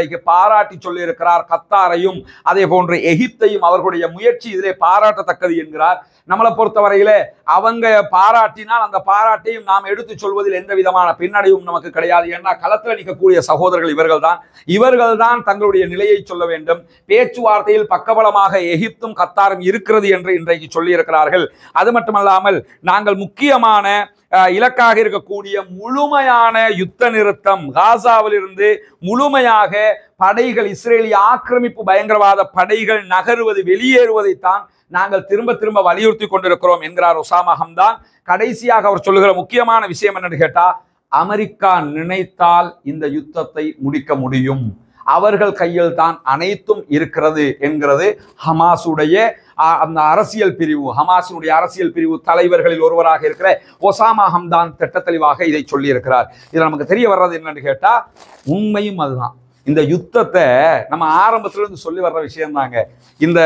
இன்றைக்கு பாராட்டி சொல்லியிருக்கிறார் கத்தாரையும் அதே போன்று எகிப்தையும் அவர்களுடைய முயற்சி இதிலே பாராட்டத்தக்கது என்கிறார் நம்மளை பொறுத்தவரையில அவங்க பாராட்டினால் அந்த பாராட்டையும் நாம் எடுத்து சொல்வதில் எந்த விதமான பின்னடைவும் நமக்கு கிடையாது ஏன்னா களத்தில் நிற்கக்கூடிய சகோதரர்கள் இவர்கள் தான் இவர்கள் தான் தங்களுடைய நிலையை சொல்ல வேண்டும் பேச்சுவார்த்தையில் பக்கபலமாக எகிப்தும் கத்தாரும் இருக்கிறது என்று இன்றைக்கு சொல்லியிருக்கிறார்கள் அது மட்டுமல்லாமல் நாங்கள் முக்கியமான அஹ், இலக்காக இருக்கக்கூடிய முழுமையான யுத்த நிறுத்தம் காசாவிலிருந்து முழுமையாக படைகள் இஸ்ரேலிய ஆக்கிரமிப்பு பயங்கரவாத படைகள் நகருவது வெளியேறுவதைத்தான் நாங்கள் திரும்ப திரும்ப வலியுறுத்தி கொண்டிருக்கிறோம் என்கிறார் ஒசாமா ஹம்தான் கடைசியாக அவர் சொல்லுகிற முக்கியமான விஷயம் என்னன்னு கேட்டா அமெரிக்கா நினைத்தால் இந்த யுத்தத்தை முடிக்க முடியும் அவர்கள் கையில் தான் அனைத்தும் இருக்கிறது என்கிறது ஹமாஸுடைய ஆ, அந்த அரசியல் பிரிவு ஹமாஸினுடைய அரசியல் பிரிவு தலைவர்களில் ஒருவராக இருக்கிற ஒசாமா ஹம்தான் திட்ட தெளிவாக இதை சொல்லியிருக்கிறார் இதில் நமக்கு தெரிய வர்றது என்னன்னு கேட்டா உண்மையும் அதுதான் இந்த யுத்தத்தை நம்ம ஆரம்பத்துல இருந்து சொல்லி வர்ற விஷயம்தாங்க இந்த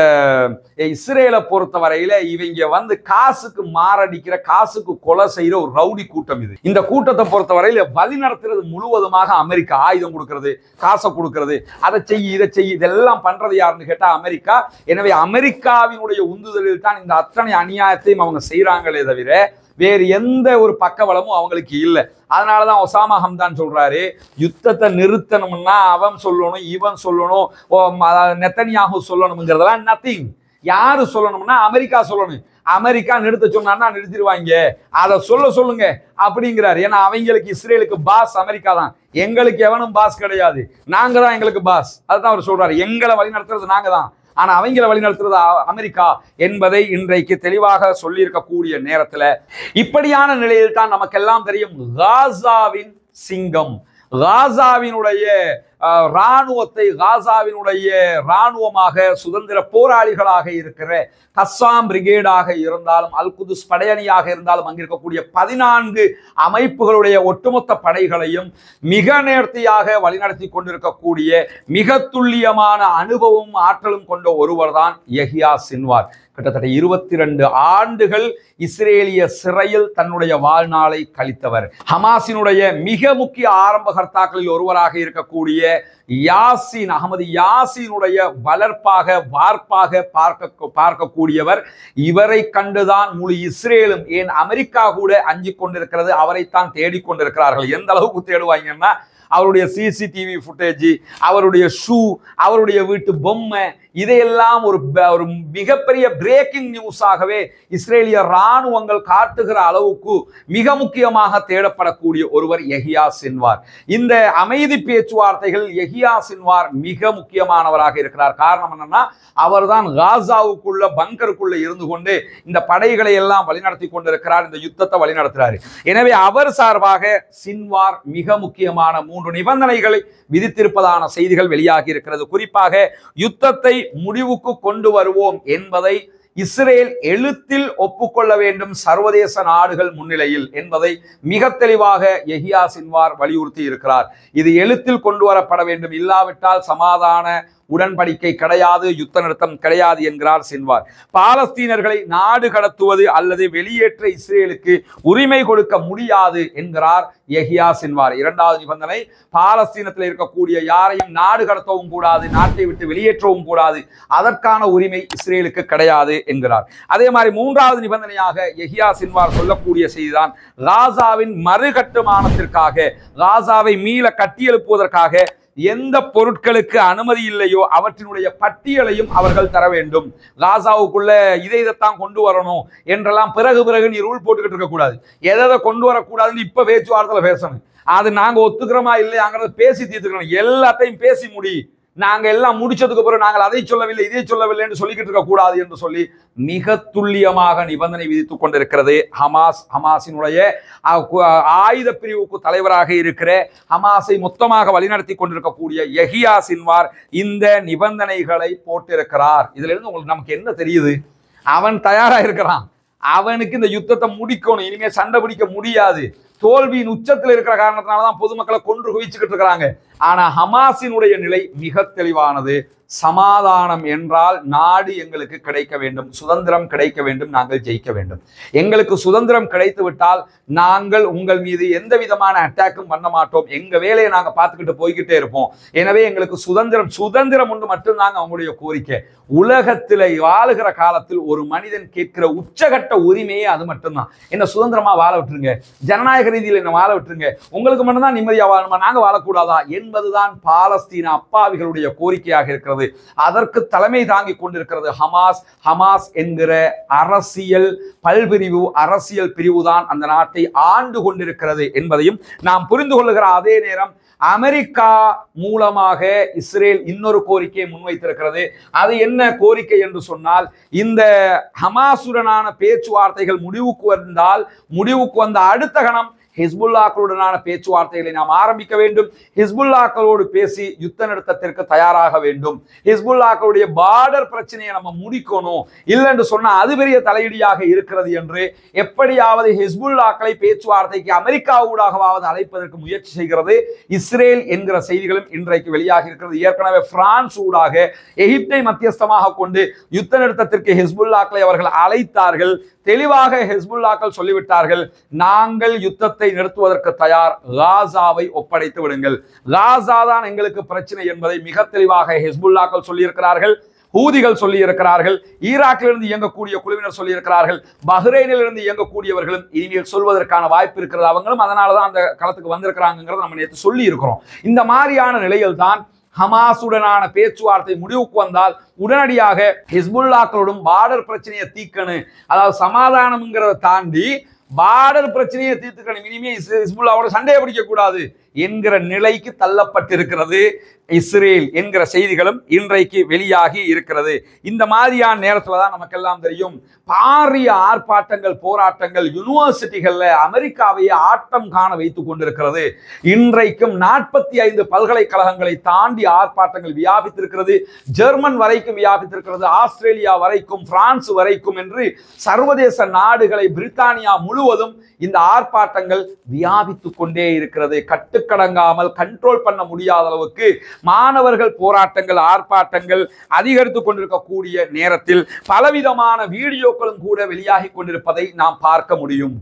இஸ்ரேலை பொறுத்த வரையில இவங்க வந்து காசுக்கு மாரடிக்கிற காசுக்கு கொலை செய்யற ஒரு ரவுடி கூட்டம் இது இந்த கூட்டத்தை பொறுத்த வரையில வழி நடத்துறது முழுவதுமாக அமெரிக்கா ஆயுதம் கொடுக்கிறது காசை கொடுக்கிறது அதை செய் இதை செய் இதெல்லாம் பண்றது யாருன்னு கேட்டா அமெரிக்கா எனவே அமெரிக்காவினுடைய உந்துதலில் தான் இந்த அத்தனை அநியாயத்தையும் அவங்க செய்றாங்களே தவிர வேறு எந்த ஒரு பக்கபலமும் அவங்களுக்கு இல்லை அதனாலதான் ஒசாமா ஹம்தான் சொல்றாரு யுத்தத்தை நிறுத்தணும்னா அவன் சொல்லணும் இவன் சொல்லணும் ஓ, ம- நெத்தனியாகு சொல்லணுங்கிறதெல்லாம் நத்திங் யாரு சொல்லணும்னா அமெரிக்கா சொல்லணும் அமெரிக்கா நிறுத்த சொன்னான்னா நிறுத்திடுவாங்க அதை சொல்ல சொல்லுங்க அப்படிங்கிறாரு ஏன்னா அவங்களுக்கு இஸ்ரேலுக்கு பாஸ் அமெரிக்கா தான் எங்களுக்கு எவனும் பாஸ் கிடையாது நாங்க தான் எங்களுக்கு பாஸ் அதுதான் அவர் சொல்றாரு எங்களை வழி நடத்துறது நாங்க தான் ஆனா அவங்கள வழி நடத்துறது அ- அமெரிக்கா என்பதை இன்றைக்கு தெளிவாக சொல்லியிருக்கக்கூடிய நேரத்துல இப்படியான நிலையில் தான் நமக்கெல்லாம் தெரியும் காசாவின் சிங்கம் காசாவினுடைய அஹ், இராணுவத்தை காசாவினுடைய இராணுவமாக சுதந்திர போராளிகளாக இருக்கிற கஸ்ஸாம் பிரிகேடாக இருந்தாலும் அல் குதுஸ் படையணியாக இருந்தாலும் அங்க இருக்கக்கூடிய பதினான்கு அமைப்புகளுடைய ஒட்டுமொத்த படைகளையும் மிக நேர்த்தியாக வழிநடத்தி கொண்டிருக்கக்கூடிய மிக துல்லியமான அனுபவமும் ஆற்றலும் கொண்ட ஒருவர் தான் யஹியா சின்வார் கிட்டத்தட்ட இருபத்தி ரெண்டு ஆண்டுகள் இஸ்ரேலிய சிறையில் தன்னுடைய வாழ்நாளை கழித்தவர் ஹமாஸினுடைய மிக முக்கிய ஆரம்பகர்த்தாக்களில் ஒருவராக இருக்கக்கூடிய யாசின் அகமது யாசினுடைய வளர்ப்பாக வார்ப்பாக பார்க்க பார்க்கக்கூடியவர் இவரை கண்டுதான் முழு இஸ்ரேலும் ஏன் அமெரிக்கா கூட அஞ்சிக் கொண்டிருக்கிறது அவரைத்தான் தேடிக்கொண்டிருக்கிறார்கள் எந்த அளவுக்கு தேடுவாங்கன்னா அவருடைய சிசிடிவி ஃபுட்டேஜ் அவருடைய ஷூ அவருடைய வீட்டு பொம்மை இதையெல்லாம் ஒரு ப- ஒரு மிகப்பெரிய பிரேக்கிங் நியூஸாகவே இஸ்ரேலிய இராணுவங்கள் காட்டுகிற அளவுக்கு மிக முக்கியமாக தேடப்படக்கூடிய ஒருவர் எஹியா சின்வார் இந்த அமைதி பேச்சுவார்த்தைகள் எஹியா சின்வார் மிக முக்கியமானவராக இருக்கிறார் காரணம் என்னன்னா அவர்தான் காசாவுக்குள்ள பங்கருக்குள்ள இருந்து கொண்டு இந்த படைகளை எல்லாம் வழிநடத்தி கொண்டிருக்கிறார் இந்த யுத்தத்தை வழிநடத்துறாரு எனவே அவர் சார்பாக சின்வார் மிக முக்கியமான மூன்று நிபந்தனைகளை விதித்திருப்பதான செய்திகள் வெளியாகி இருக்கிறது குறிப்பாக யுத்தத்தை முடிவுக்கு கொண்டு வருவோம் என்பதை இஸ்ரேல் எழுத்தில் ஒப்புக்கொள்ள வேண்டும் சர்வதேச நாடுகள் முன்னிலையில் என்பதை மிக தெளிவாக எஹியா சின்வார் வலியுறுத்தி இருக்கிறார் இது எழுத்தில் கொண்டு வரப்பட வேண்டும் இல்லாவிட்டால் சமாதான உடன்படிக்கை கிடையாது யுத்த நிறுத்தம் கிடையாது என்கிறார் சின்வார் பாலஸ்தீனர்களை நாடு கடத்துவது அல்லது வெளியேற்ற இஸ்ரேலுக்கு உரிமை கொடுக்க முடியாது என்கிறார் எஹியா சின்வார் இரண்டாவது நிபந்தனை பாலஸ்தீனத்தில் இருக்கக்கூடிய யாரையும் நாடு கடத்தவும் கூடாது நாட்டை விட்டு வெளியேற்றவும் கூடாது அதற்கான உரிமை இஸ்ரேலுக்கு கிடையாது என்கிறார் அதே மாதிரி மூன்றாவது நிபந்தனையாக எஹியா சின்வார் சொல்லக்கூடிய செய்திதான் காசாவின் மறுகட்டுமானத்திற்காக காசாவை மீள கட்டியெழுப்புவதற்காக எந்த பொருட்களுக்கு அனுமதி இல்லையோ அவற்றினுடைய பட்டியலையும் அவர்கள் தர வேண்டும் காசாவுக்குள்ள இதை இதைத்தான் கொண்டு வரணும் என்றெல்லாம் பிறகு பிறகு நீ ரூல் போட்டுக்கிட்டு இருக்கக்கூடாது எதை எதை கொண்டு வரக்கூடாதுன்னு இப்ப பேச்சுவார்த்தையில பேசணும் அது நாங்க ஒத்துக்கிறோமா இல்லையாங்கிறத பேசி தீர்த்துக்கணும் எல்லாத்தையும் பேசி முடி நாங்க எல்லாம் முடிச்சதுக்கு பிறகு நாங்கள் அதை சொல்லவில்லை இதை சொல்லவில்லை என்று சொல்லிக்கிட்டு இருக்க கூடாது என்று சொல்லி மிக துல்லியமாக நிபந்தனை விதித்துக் கொண்டிருக்கிறது ஹமாஸ் ஹமாஸினுடைய அஹ், கு- ஆயுத பிரிவுக்கு தலைவராக இருக்கிற ஹமாஸை மொத்தமாக வழிநடத்தி கொண்டிருக்கக்கூடிய எஹியா சின்வார் இந்த நிபந்தனைகளை போட்டிருக்கிறார் இதுல இருந்து உங்களுக்கு நமக்கு என்ன தெரியுது அவன் தயாரா இருக்கிறான் அவனுக்கு இந்த யுத்தத்தை முடிக்கணும் இனிமே சண்டை பிடிக்க முடியாது தோல்வியின் உச்சத்தில் இருக்கிற காரணத்தினால தான் பொதுமக்களை கொன்று குவிச்சுக்கிட்டு இருக்கிறாங்க ஆனா ஹமாஸினுடைய நிலை மிக தெளிவானது சமாதானம் என்றால் நாடு எங்களுக்கு கிடைக்க வேண்டும் சுதந்திரம் கிடைக்க வேண்டும் நாங்கள் ஜெயிக்க வேண்டும் எங்களுக்கு சுதந்திரம் கிடைத்து விட்டால் நாங்கள் உங்கள் மீது எந்த விதமான அட்டாக்கும் பண்ண மாட்டோம் எங்க வேலையை நாங்க பார்த்துக்கிட்டு போய்கிட்டே இருப்போம் எனவே எங்களுக்கு சுதந்திரம் சுதந்திரம் ஒன்று மட்டும்தாங்க அவங்களுடைய கோரிக்கை உலகத்தில் வாழுகிற காலத்தில் ஒரு மனிதன் கேட்கிற உச்சகட்ட உரிமையே அது மட்டும்தான் என்ன சுதந்திரமா வாழ விட்டுருங்க ஜனநாயக ரீதியில் என்ன வாழ விட்டுருங்க உங்களுக்கு மட்டும்தான் நிம்மதியா வாழணுமா நாங்க வாழக்கூடாதா என்பதுதான் பாலஸ்தீன அப்பாவிகளுடைய கோரிக்கையாக இருக்கிறது அதற்கு தலைமை தாங்கி கொண்டிருக்கிறது ஹமாஸ் ஹமாஸ் என்கிற அரசியல் பல்பிரிவு அரசியல் பிரிவுதான் அந்த நாட்டை ஆண்டு கொண்டிருக்கிறது என்பதையும் நாம் புரிந்து கொள்ளுகிற அதே நேரம் அமெரிக்கா மூலமாக இஸ்ரேல் இன்னொரு கோரிக்கையை முன்வைத்திருக்கிறது அது என்ன கோரிக்கை என்று சொன்னால் இந்த ஹமாசுடனான பேச்சுவார்த்தைகள் முடிவுக்கு வந்தால் முடிவுக்கு வந்த அடுத்த கணம் ஹிஸ்புல்லாக்களுடனான பேச்சுவார்த்தைகளை நாம் ஆரம்பிக்க வேண்டும் ஹிஸ்புல்லாக்களோடு பேசி யுத்த நிறுத்தத்திற்கு தயாராக வேண்டும் ஹிஸ்புல்லாக்களுடைய பார்டர் பிரச்சனையை நம்ம முடிக்கணும் இல்லைன்னு சொன்னா அது பெரிய தலையீடியாக இருக்கிறது என்று எப்படியாவது ஹிஸ்புல்லாக்களை பேச்சுவார்த்தைக்கு அமெரிக்கா ஊடாகவாவது அழைப்பதற்கு முயற்சி செய்கிறது இஸ்ரேல் என்கிற செய்திகளும் இன்றைக்கு வெளியாகி இருக்கிறது ஏற்கனவே பிரான்ஸ் ஊடாக எகிப்தை மத்தியஸ்தமாக கொண்டு யுத்த நிறுத்தத்திற்கு ஹிஸ்புல்லாக்களை அவர்கள் அழைத்தார்கள் தெளிவாக ஹிஸ்புல்லாக்கள் சொல்லிவிட்டார்கள் நாங்கள் யுத்தத்தை நிறுத்துவதற்கு தயார் காசாவை ஒப்படைத்து விடுங்கள் காசா தான் எங்களுக்கு பிரச்சனை என்பதை மிக தெளிவாக ஹிஸ்புல்லாக்கள் சொல்லியிருக்கிறார்கள் ஹூதிகள் சொல்லி இருக்கிறார்கள் ஈராக்கிலிருந்து இயங்கக்கூடிய குழுவினர் சொல்லி இருக்கிறார்கள் பஹ்ரைனிலிருந்து இயங்கக்கூடியவர்களும் இனிமேல் சொல்வதற்கான வாய்ப்பு இருக்கிறது அவங்களும் அதனால தான் அந்த களத்துக்கு வந்திருக்கிறாங்கிறத நம்ம நேற்று சொல்லி இருக்கிறோம் இந்த மாதிரியான நிலையில் தான் ஹமாசுடனான பேச்சுவார்த்தை முடிவுக்கு வந்தால் உடனடியாக ஹிஸ்புல்லாக்களோடும் பார்டர் பிரச்சனையை தீக்கணும் அதாவது சமாதானம்ங்கிறத தாண்டி பார்டர் பிரச்சனையை தீர்த்துக்கணும் இனிமே இஸ்- ஹிஸ்புல்லாவோட சண்டையை பிடிக்க கூடாது என்கிற நிலைக்கு தள்ளப்பட்டிருக்கிறது இஸ்ரேல் என்கிற செய்திகளும் இன்றைக்கு வெளியாகி இருக்கிறது இந்த மாதிரியான நேரத்துல தான் நமக்கெல்லாம் தெரியும் பாரிய ஆர்ப்பாட்டங்கள் போராட்டங்கள் யூனிவர்சிட்டிகள்ல அமெரிக்காவையே ஆட்டம் காண வைத்துக் கொண்டிருக்கிறது இன்றைக்கும் நாற்பத்தி ஐந்து பல்கலைக்கழகங்களை தாண்டி ஆர்ப்பாட்டங்கள் வியாபித்திருக்கிறது ஜெர்மன் வரைக்கும் வியாபித்திருக்கிறது ஆஸ்திரேலியா வரைக்கும் பிரான்ஸ் வரைக்கும் என்று சர்வதேச நாடுகளை பிரித்தானியா முழுவதும் இந்த ஆர்ப்பாட்டங்கள் வியாபித்துக் கொண்டே இருக்கிறது கட்டுக்கடங்காமல் கண்ட்ரோல் பண்ண முடியாத அளவுக்கு மாணவர்கள் போராட்டங்கள் ஆர்ப்பாட்டங்கள் அதிகரித்துக் கொண்டிருக்கக்கூடிய நேரத்தில் பலவிதமான வீடியோக்களும் கூட வெளியாகி கொண்டிருப்பதை நாம் பார்க்க முடியும்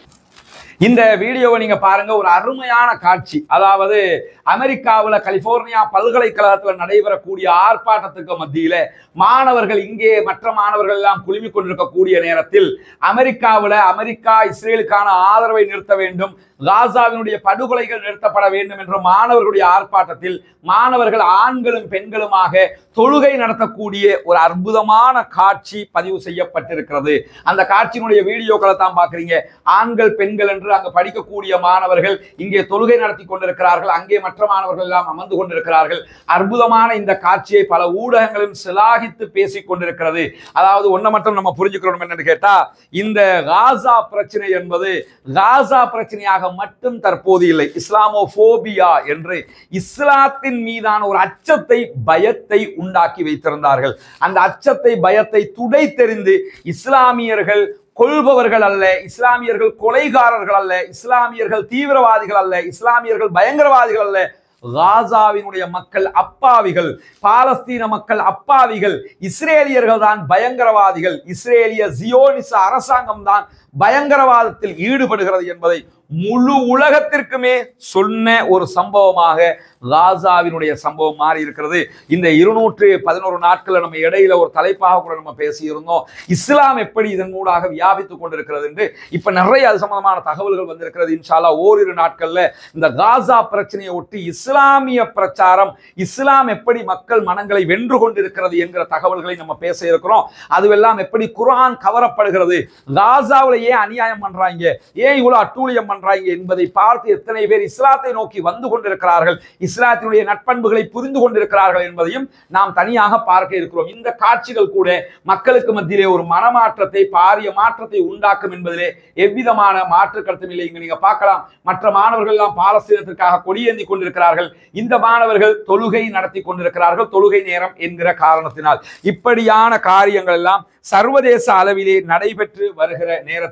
இந்த வீடியோவை நீங்க பாருங்க ஒரு அருமையான காட்சி அதாவது அமெரிக்காவுல கலிபோர்னியா பல்கலைக்கழகத்துல நடைபெறக்கூடிய ஆர்ப்பாட்டத்துக்கு மத்தியில மாணவர்கள் இங்கே மற்ற மாணவர்கள் எல்லாம் குழுமிக் கொண்டிருக்கக்கூடிய நேரத்தில் அமெரிக்காவுல அமெரிக்கா இஸ்ரேலுக்கான ஆதரவை நிறுத்த வேண்டும் காசாவினுடைய படுகொலைகள் நிறுத்தப்பட வேண்டும் என்ற மாணவர்களுடைய ஆர்ப்பாட்டத்தில் மாணவர்கள் ஆண்களும் பெண்களுமாக தொழுகை நடத்தக்கூடிய ஒரு அற்புதமான காட்சி பதிவு செய்யப்பட்டிருக்கிறது அந்த காட்சியினுடைய வீடியோக்களை தான் பார்க்குறீங்க ஆண்கள் பெண்கள் என்று அங்கு படிக்கக்கூடிய மாணவர்கள் இங்கே தொழுகை நடத்தி கொண்டிருக்கிறார்கள் அங்கே மற்ற மாணவர்கள் எல்லாம் அமர்ந்து கொண்டிருக்கிறார்கள் அற்புதமான இந்த காட்சியை பல ஊடகங்களும் சிலாகித்து பேசிக் கொண்டிருக்கிறது அதாவது ஒன்றை மட்டும் நம்ம புரிஞ்சுக்கிறோம் என்னன்னு கேட்டா இந்த காசா பிரச்சனை என்பது காசா பிரச்சனையாக மட்டும் தற்போது இல்லை இஸ்லாமோபோபியா என்று இஸ்லாத்தின் மீதான ஒரு அச்சத்தை பயத்தை உண்டாக்கி வைத்திருந்தார்கள் அந்த அச்சத்தை பயத்தை துடை தெரிந்து இஸ்லாமியர்கள் கொள்பவர்கள் அல்ல இஸ்லாமியர்கள் கொலைகாரர்கள் அல்ல இஸ்லாமியர்கள் தீவிரவாதிகள் அல்ல இஸ்லாமியர்கள் பயங்கரவாதிகள் அல்ல காசாவினுடைய மக்கள் அப்பாவிகள் பாலஸ்தீன மக்கள் அப்பாவிகள் இஸ்ரேலியர்கள் தான் பயங்கரவாதிகள் இஸ்ரேலிய ஜியோனிச அரசாங்கம் தான் பயங்கரவாதத்தில் ஈடுபடுகிறது என்பதை முழு உலகத்திற்குமே சொன்ன ஒரு சம்பவமாக காசாவினுடைய சம்பவம் மாறி இருக்கிறது இந்த இருநூற்று பதினோரு நாட்கள் நம்ம இடையில ஒரு தலைப்பாக கூட நம்ம பேசியிருந்தோம் இஸ்லாம் எப்படி இதன் மூடாக வியாபித்துக் கொண்டிருக்கிறது என்று இப்ப நிறைய அது சம்பந்தமான தகவல்கள் வந்திருக்கிறது இன்ஷால்லா ஓரிரு நாட்கள்ல இந்த காசா பிரச்சனையை ஒட்டி இஸ்லாமிய பிரச்சாரம் இஸ்லாம் எப்படி மக்கள் மனங்களை வென்று கொண்டிருக்கிறது என்கிற தகவல்களை நம்ம பேச இருக்கிறோம் அதுவெல்லாம் எப்படி குர்ஆன் கவரப்படுகிறது காசாவுல ஏன் அநியாயம் பண்றாங்க ஏன் இவ்வளவு அட்டூழியம் பண்றாங்க என்பதை பார்த்து எத்தனை பேர் இஸ்லாத்தை நோக்கி வந்து கொண்டிருக்கிறார்கள் இஸ்லாத்தினுடைய நட்பண்புகளை புரிந்து கொண்டிருக்கிறார்கள் என்பதையும் நாம் தனியாக பார்க்க இருக்கிறோம் இந்த காட்சிகள் கூட மக்களுக்கு மத்தியிலே ஒரு மனமாற்றத்தை பாரிய மாற்றத்தை உண்டாக்கும் என்பதிலே எவ்விதமான மாற்று கருத்தும் இல்லை இங்க நீங்க பார்க்கலாம் மற்ற மாணவர்கள் எல்லாம் பாலஸ்தீனத்திற்காக கொடியேந்தி கொண்டிருக்கிறார்கள் இந்த மாணவர்கள் தொழுகை நடத்தி கொண்டிருக்கிறார்கள் தொழுகை நேரம் என்கிற காரணத்தினால் இப்படியான காரியங்கள் எல்லாம் சர்வதேச அளவிலே நடைபெற்று வருகிற நேரத்தில்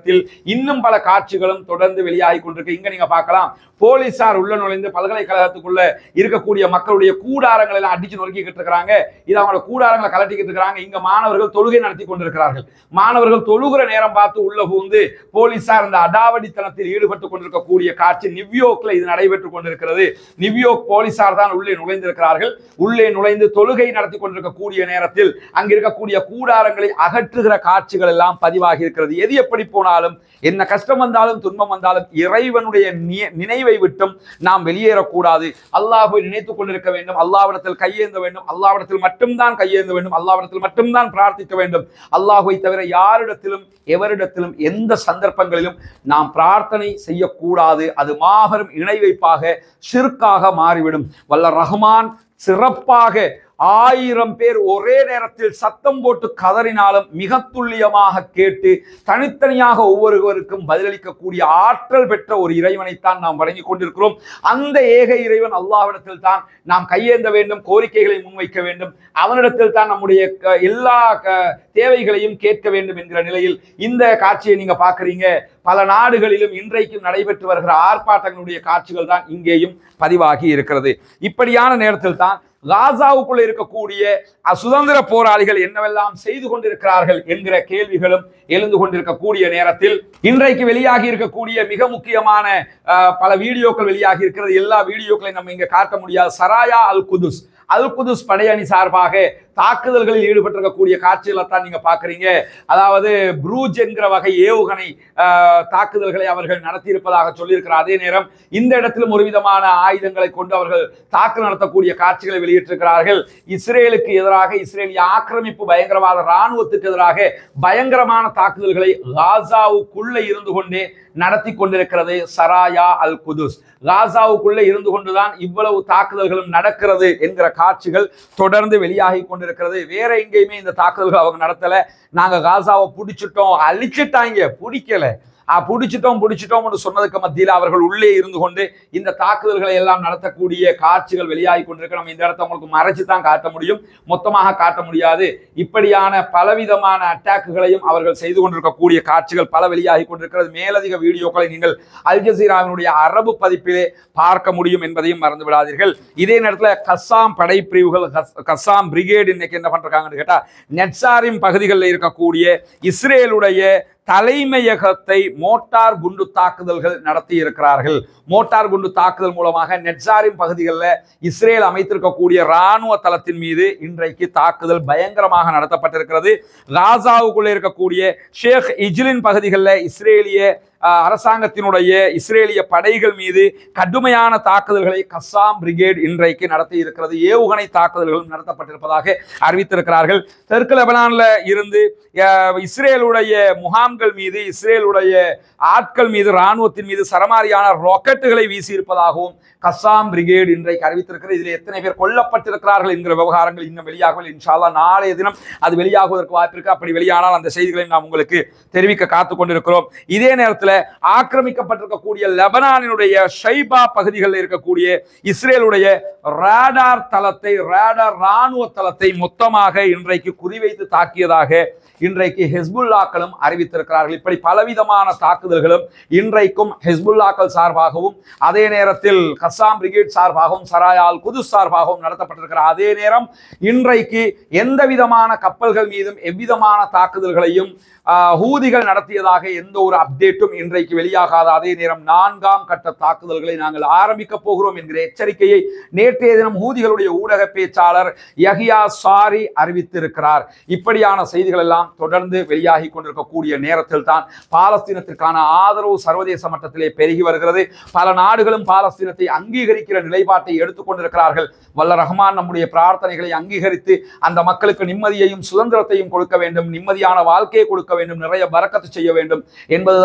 நேரத்தில் இன்னும் பல காட்சிகளும் தொடர்ந்து வெளியாகி கொண்டிருக்கு இங்க நீங்க பார்க்கலாம் போலீசார் உள்ள நுழைந்து பல்கலைக்கழகத்துக்குள்ள இருக்கக்கூடிய மக்களுடைய கூடாரங்களை எல்லாம் அடிச்சு நொறுக்கிக்கிட்டு இருக்கிறாங்க இது அவங்களோட கூடாரங்களை கலட்டிக்கிட்டு இருக்கிறாங்க இங்க மாணவர்கள் தொழுகை நடத்தி கொண்டிருக்கிறார்கள் மாணவர்கள் தொழுகிற நேரம் பார்த்து உள்ள புகுந்து போலீசார் இந்த அடாவடித்தனத்தில் ஈடுபட்டு கொண்டிருக்கக்கூடிய காட்சி நிவ்யோக்ல இது நடைபெற்றுக் கொண்டிருக்கிறது நிவ்யோக் போலீசார் தான் உள்ளே நுழைந்திருக்கிறார்கள் உள்ளே நுழைந்து தொழுகை நடத்தி கொண்டிருக்கக்கூடிய நேரத்தில் அங்க இருக்கக்கூடிய கூடாரங்களை அகற்றுகிற காட்சிகள் எல்லாம் பதிவாகி இருக்கிறது எது எப்படி போனாலும் என்ன கஷ்டம் வந்தாலும் துன்பம் வந்தாலும் இறைவனுடைய நி- நினைவை விட்டும் நாம் வெளியேறக்கூடாது அல்லாஹ்வை நினைத்துக் கொண்டிருக்க வேண்டும் அல்லாவிடத்தில் கையேந்த வேண்டும் அல்லாவிடத்தில் மட்டும்தான் கையேந்த வேண்டும் அல்லாவிடத்தில் மட்டும்தான் பிரார்த்திக்க வேண்டும் அல்லாஹ்வை தவிர யாரிடத்திலும் எவரிடத்திலும் எந்த சந்தர்ப்பங்களிலும் நாம் பிரார்த்தனை செய்யக்கூடாது அது மாபெரும் இணை வைப்பாக ஷிர்காக மாறிவிடும் வல்ல ரஹ்மான் சிறப்பாக ஆயிரம் பேர் ஒரே நேரத்தில் சத்தம் போட்டு கதறினாலும் மிக துல்லியமாக கேட்டு தனித்தனியாக ஒவ்வொருவருக்கும் பதிலளிக்கக்கூடிய ஆற்றல் பெற்ற ஒரு இறைவனைத்தான் நாம் வழங்கிக் கொண்டிருக்கிறோம் அந்த ஏக இறைவன் அல்லாஹ்விடத்தில் தான் நாம் கையேந்த வேண்டும் கோரிக்கைகளை முன்வைக்க வேண்டும் அவனிடத்தில் தான் நம்முடைய க- எல்லா க- தேவைகளையும் கேட்க வேண்டும் என்கிற நிலையில் இந்த காட்சியை நீங்க பார்க்கறீங்க பல நாடுகளிலும் இன்றைக்கும் நடைபெற்று வருகிற ஆர்ப்பாட்டங்களுடைய காட்சிகள் தான் இங்கேயும் பதிவாகி இருக்கிறது இப்படியான நேரத்தில் தான் காசாவுக்குள்ள இருக்கக்கூடிய அஹ், சுதந்திர போராளிகள் என்னவெல்லாம் செய்து கொண்டிருக்கிறார்கள் என்கிற கேள்விகளும் எழுந்து கொண்டிருக்கக்கூடிய நேரத்தில் இன்றைக்கு வெளியாகி இருக்கக்கூடிய மிக முக்கியமான அஹ், பல வீடியோக்கள் வெளியாகி இருக்கிறது எல்லா வீடியோக்களையும் நம்ம இங்க காட்ட முடியாது சராயா அல் குதுஸ் அல் குதுஸ் படையணி சார்பாக தாக்குதல்களில் ஈடுபட்டிருக்கக்கூடிய காட்சிகளை தான் நீங்க பாக்குறீங்க அதாவது ப்ரூஜ் என்கிற வகை ஏவுகணை அஹ், தாக்குதல்களை அவர்கள் நடத்தியிருப்பதாக சொல்லியிருக்கிறார் அதே நேரம் இந்த இடத்திலும் ஒரு விதமான ஆயுதங்களை கொண்டு அவர்கள் தாக்கு நடத்தக்கூடிய காட்சிகளை வெளியிட்டிருக்கிறார்கள் இஸ்ரேலுக்கு எதிராக இஸ்ரேலிய ஆக்கிரமிப்பு பயங்கரவாத இராணுவத்துக்கு எதிராக பயங்கரமான தாக்குதல்களை காசாவுக்குள்ள இருந்து கொண்டே நடத்தி கொண்டிருக்கிறது சராயா அல் குதுஸ் காசாவுக்குள்ளே இருந்து கொண்டுதான் இவ்வளவு தாக்குதல்களும் நடக்கிறது என்கிற காட்சிகள் தொடர்ந்து வெளியாகி கொண்டிருக்கிறது வேற எங்கேயுமே இந்த தாக்குதல்கள் அவங்க நடத்தல நாங்க காசாவை பிடிச்சிட்டோம் அழிச்சிட்டாங்க பிடிக்கல ஆ, பிடிச்சிட்டோம் பிடிச்சிட்டோம்னு சொன்னதுக்கு மத்தியில் அவர்கள் உள்ளே இருந்து கொண்டு இந்த தாக்குதல்களை எல்லாம் நடத்தக்கூடிய காட்சிகள் வெளியாகி கொண்டிருக்கு நம்ம இந்த இடத்த உங்களுக்கு மறைச்சு தான் காட்ட முடியும் மொத்தமாக காட்ட முடியாது இப்படியான பலவிதமான அட்டாக்குகளையும் அவர்கள் செய்து கொண்டிருக்கக்கூடிய காட்சிகள் பல வெளியாகி கொண்டிருக்கிறது மேலதிக வீடியோக்களை நீங்கள் அல் ஜசீராவினுடைய அரபு பதிப்பிலே பார்க்க முடியும் என்பதையும் மறந்து விடாதீர்கள் இதே நேரத்தில் கஸ்ஸாம் படைப்பிரிவுகள் கஸ்- கஸ்ஸாம் பிரிகேடு இன்னைக்கு என்ன பண்றாங்கன்னு கேட்டா நெட்சாரிம் பகுதிகளில் இருக்கக்கூடிய இஸ்ரேலுடைய தலைமையகத்தை மோட்டார் குண்டு தாக்குதல்கள் நடத்தி இருக்கிறார்கள் மோட்டார் குண்டு தாக்குதல் மூலமாக நெட்சாரிம் பகுதிகளில் இஸ்ரேல் அமைத்திருக்கக்கூடிய இராணுவ தளத்தின் மீது இன்றைக்கு தாக்குதல் பயங்கரமாக நடத்தப்பட்டிருக்கிறது காசாவுக்குள்ளே இருக்கக்கூடிய ஷேக் இஜ்லின் பகுதிகளில் இஸ்ரேலிய அஹ், அரசாங்கத்தினுடைய இஸ்ரேலிய படைகள் மீது கடுமையான தாக்குதல்களை கஸ்ஸாம் பிரிகேட் இன்றைக்கு நடத்தி இருக்கிறது ஏவுகணை தாக்குதல்களும் நடத்தப்பட்டிருப்பதாக அறிவித்திருக்கிறார்கள் தெற்கு லெபனான்ல இருந்து அஹ், இஸ்ரேலுடைய முகாம்கள் மீது இஸ்ரேலுடைய ஆட்கள் மீது ராணுவத்தின் மீது சரமாரியான ராக்கெட்டுகளை வீசி இருப்பதாகவும் கஸ்ஸாம் பிரிகேட் இன்றைக்கு அறிவித்திருக்கிறது இதில் எத்தனை பேர் கொல்லப்பட்டிருக்கிறார்கள் என்கிற விவகாரங்கள் இன்னும் வெளியாகவில்லை இன்ஷால்லா நாளைய தினம் அது வெளியாகுவதற்கு வாய்ப்பு இருக்கு அப்படி வெளியானால் அந்த செய்திகளை நாம் உங்களுக்கு தெரிவிக்க காத்து கொண்டிருக்கிறோம் இதே நேரத்தில் ஆக்கிரமிக்கப்பட்டிருக்கக்கூடிய லெபனானினுடைய ஷைபா பகுதிகளில் இருக்கக்கூடிய இஸ்ரேலுடைய ரேடார் தளத்தை ரேடார் ராணுவ தளத்தை மொத்தமாக இன்றைக்கு குறிவைத்து தாக்கியதாக இன்றைக்கு ஹெஸ்புல்லாக்களும் அறிவித்திருக்கிறார்கள் இப்படி பலவிதமான தாக்குதல்களும் இன்றைக்கும் ஹெஸ்புல்லாக்கள் சார்பாகவும் அதே நேரத்தில் கஸ்ஸாம் பிரிகேட் சார்பாகவும் சராயால் குது சார்பாகவும் நடத்தப்பட்டிருக்கிற அதே நேரம் இன்றைக்கு எந்த விதமான கப்பல்கள் மீதும் எவ்விதமான தாக்குதல்களையும் ஆஹ், ஹூதிகள் நடத்தியதாக எந்த ஒரு அப்டேட்டும் இன்றைக்கு வெளியாகாத அதே நேரம் நான்காம் கட்ட தாக்குதல்களை நாங்கள் ஆரம்பிக்க போகிறோம் என்கிற எச்சரிக்கையை நேற்றைய தினம் ஹூதிகளுடைய ஊடக பேச்சாளர் யஹியா சாரி அறிவித்திருக்கிறார் இப்படியான செய்திகள் எல்லாம் தொடர்ந்து வெளியாகி கொண்டிருக்கக்கூடிய நேரத்தில் தான் பாலஸ்தீனத்திற்கான ஆதரவு சர்வதேச மட்டத்திலே பெருகி வருகிறது பல நாடுகளும் பாலஸ்தீனத்தை அங்கீகரிக்கிற நிலைப்பாட்டை எடுத்துக்கொண்டிருக்கிறார்கள் வல்ல ரஹ்மான் நம்முடைய பிரார்த்தனைகளை அங்கீகரித்து அந்த மக்களுக்கு நிம்மதியையும் சுதந்திரத்தையும் கொடுக்க வேண்டும் நிம்மதியான வாழ்க்கையை கொடுக்க வேண்டும் நிறைய பரக்கத்து செய்ய வேண்டும் என்பதுதான் நம்முடைய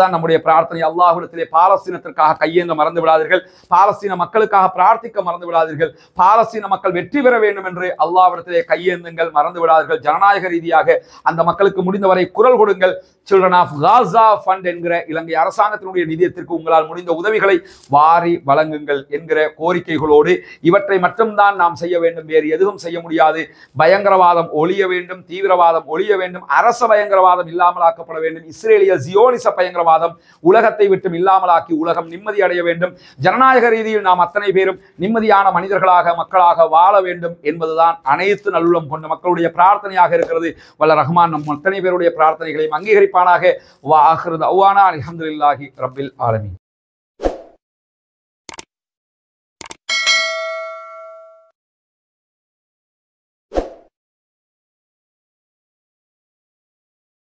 பிரார்த்தனை அல்லாஹ்விடத்திலே பாலஸ்தீனத்திற்காக கையேந்த மறந்து விடாதீர்கள் பாலஸ்தீன மக்களுக்காக பிரார்த்திக்க மறந்து விடாதீர்கள் பாலஸ்தீன மக்கள் வெற்றி பெற வேண்டும் என்று அல்லாஹ்விடத்திலே கையேந்துங்கள் மறந்து விடாதீர்கள் ஜனநாயக ரீதியாக அந்த மக்களுக்கு முடிந்தவரை குரல் கொடுங்கள் சில்ட்ரன் ஆஃப் காசா ஃபண்ட் என்கிற இலங்கை அரசாங்கத்தினுடைய நிதியத்திற்கு உங்களால் முடிந்த உதவிகளை வாரி வழங்குங்கள் என்கிற கோரிக்கைகளோடு இவற்றை மட்டும்தான் நாம் செய்ய வேண்டும் வேறு எதுவும் செய்ய முடியாது பயங்கரவாதம் ஒழிய வேண்டும் தீவிரவாதம் ஒழிய வேண்டும் அரச பயங்கரவாதம் இல்லாமலாக்கப்பட வேண்டும் இஸ்ரேலிய ஜியோனிச பயங்கரவாதம் உலகத்தை விட்டும் இல்லாமலாக்கி உலகம் நிம்மதி அடைய வேண்டும் ஜனநாயக ரீதியில் நாம் அத்தனை பேரும் நிம்மதியான மனிதர்களாக மக்களாக வாழ வேண்டும் என்பதுதான் அனைத்து நல்லுள்ளம் கொண்ட மக்களுடைய பிரார்த்தனையாக இருக்கிறது வல்ல ரஹ்மான் நம் அத்தனை பேருடைய பிரார்த்தனைகளையும் அங்கீகரிப்பானாக வாஹிருத் அவ்வானா அல்ஹம்துலில்லாஹி ரப்பில் ஆலமீன்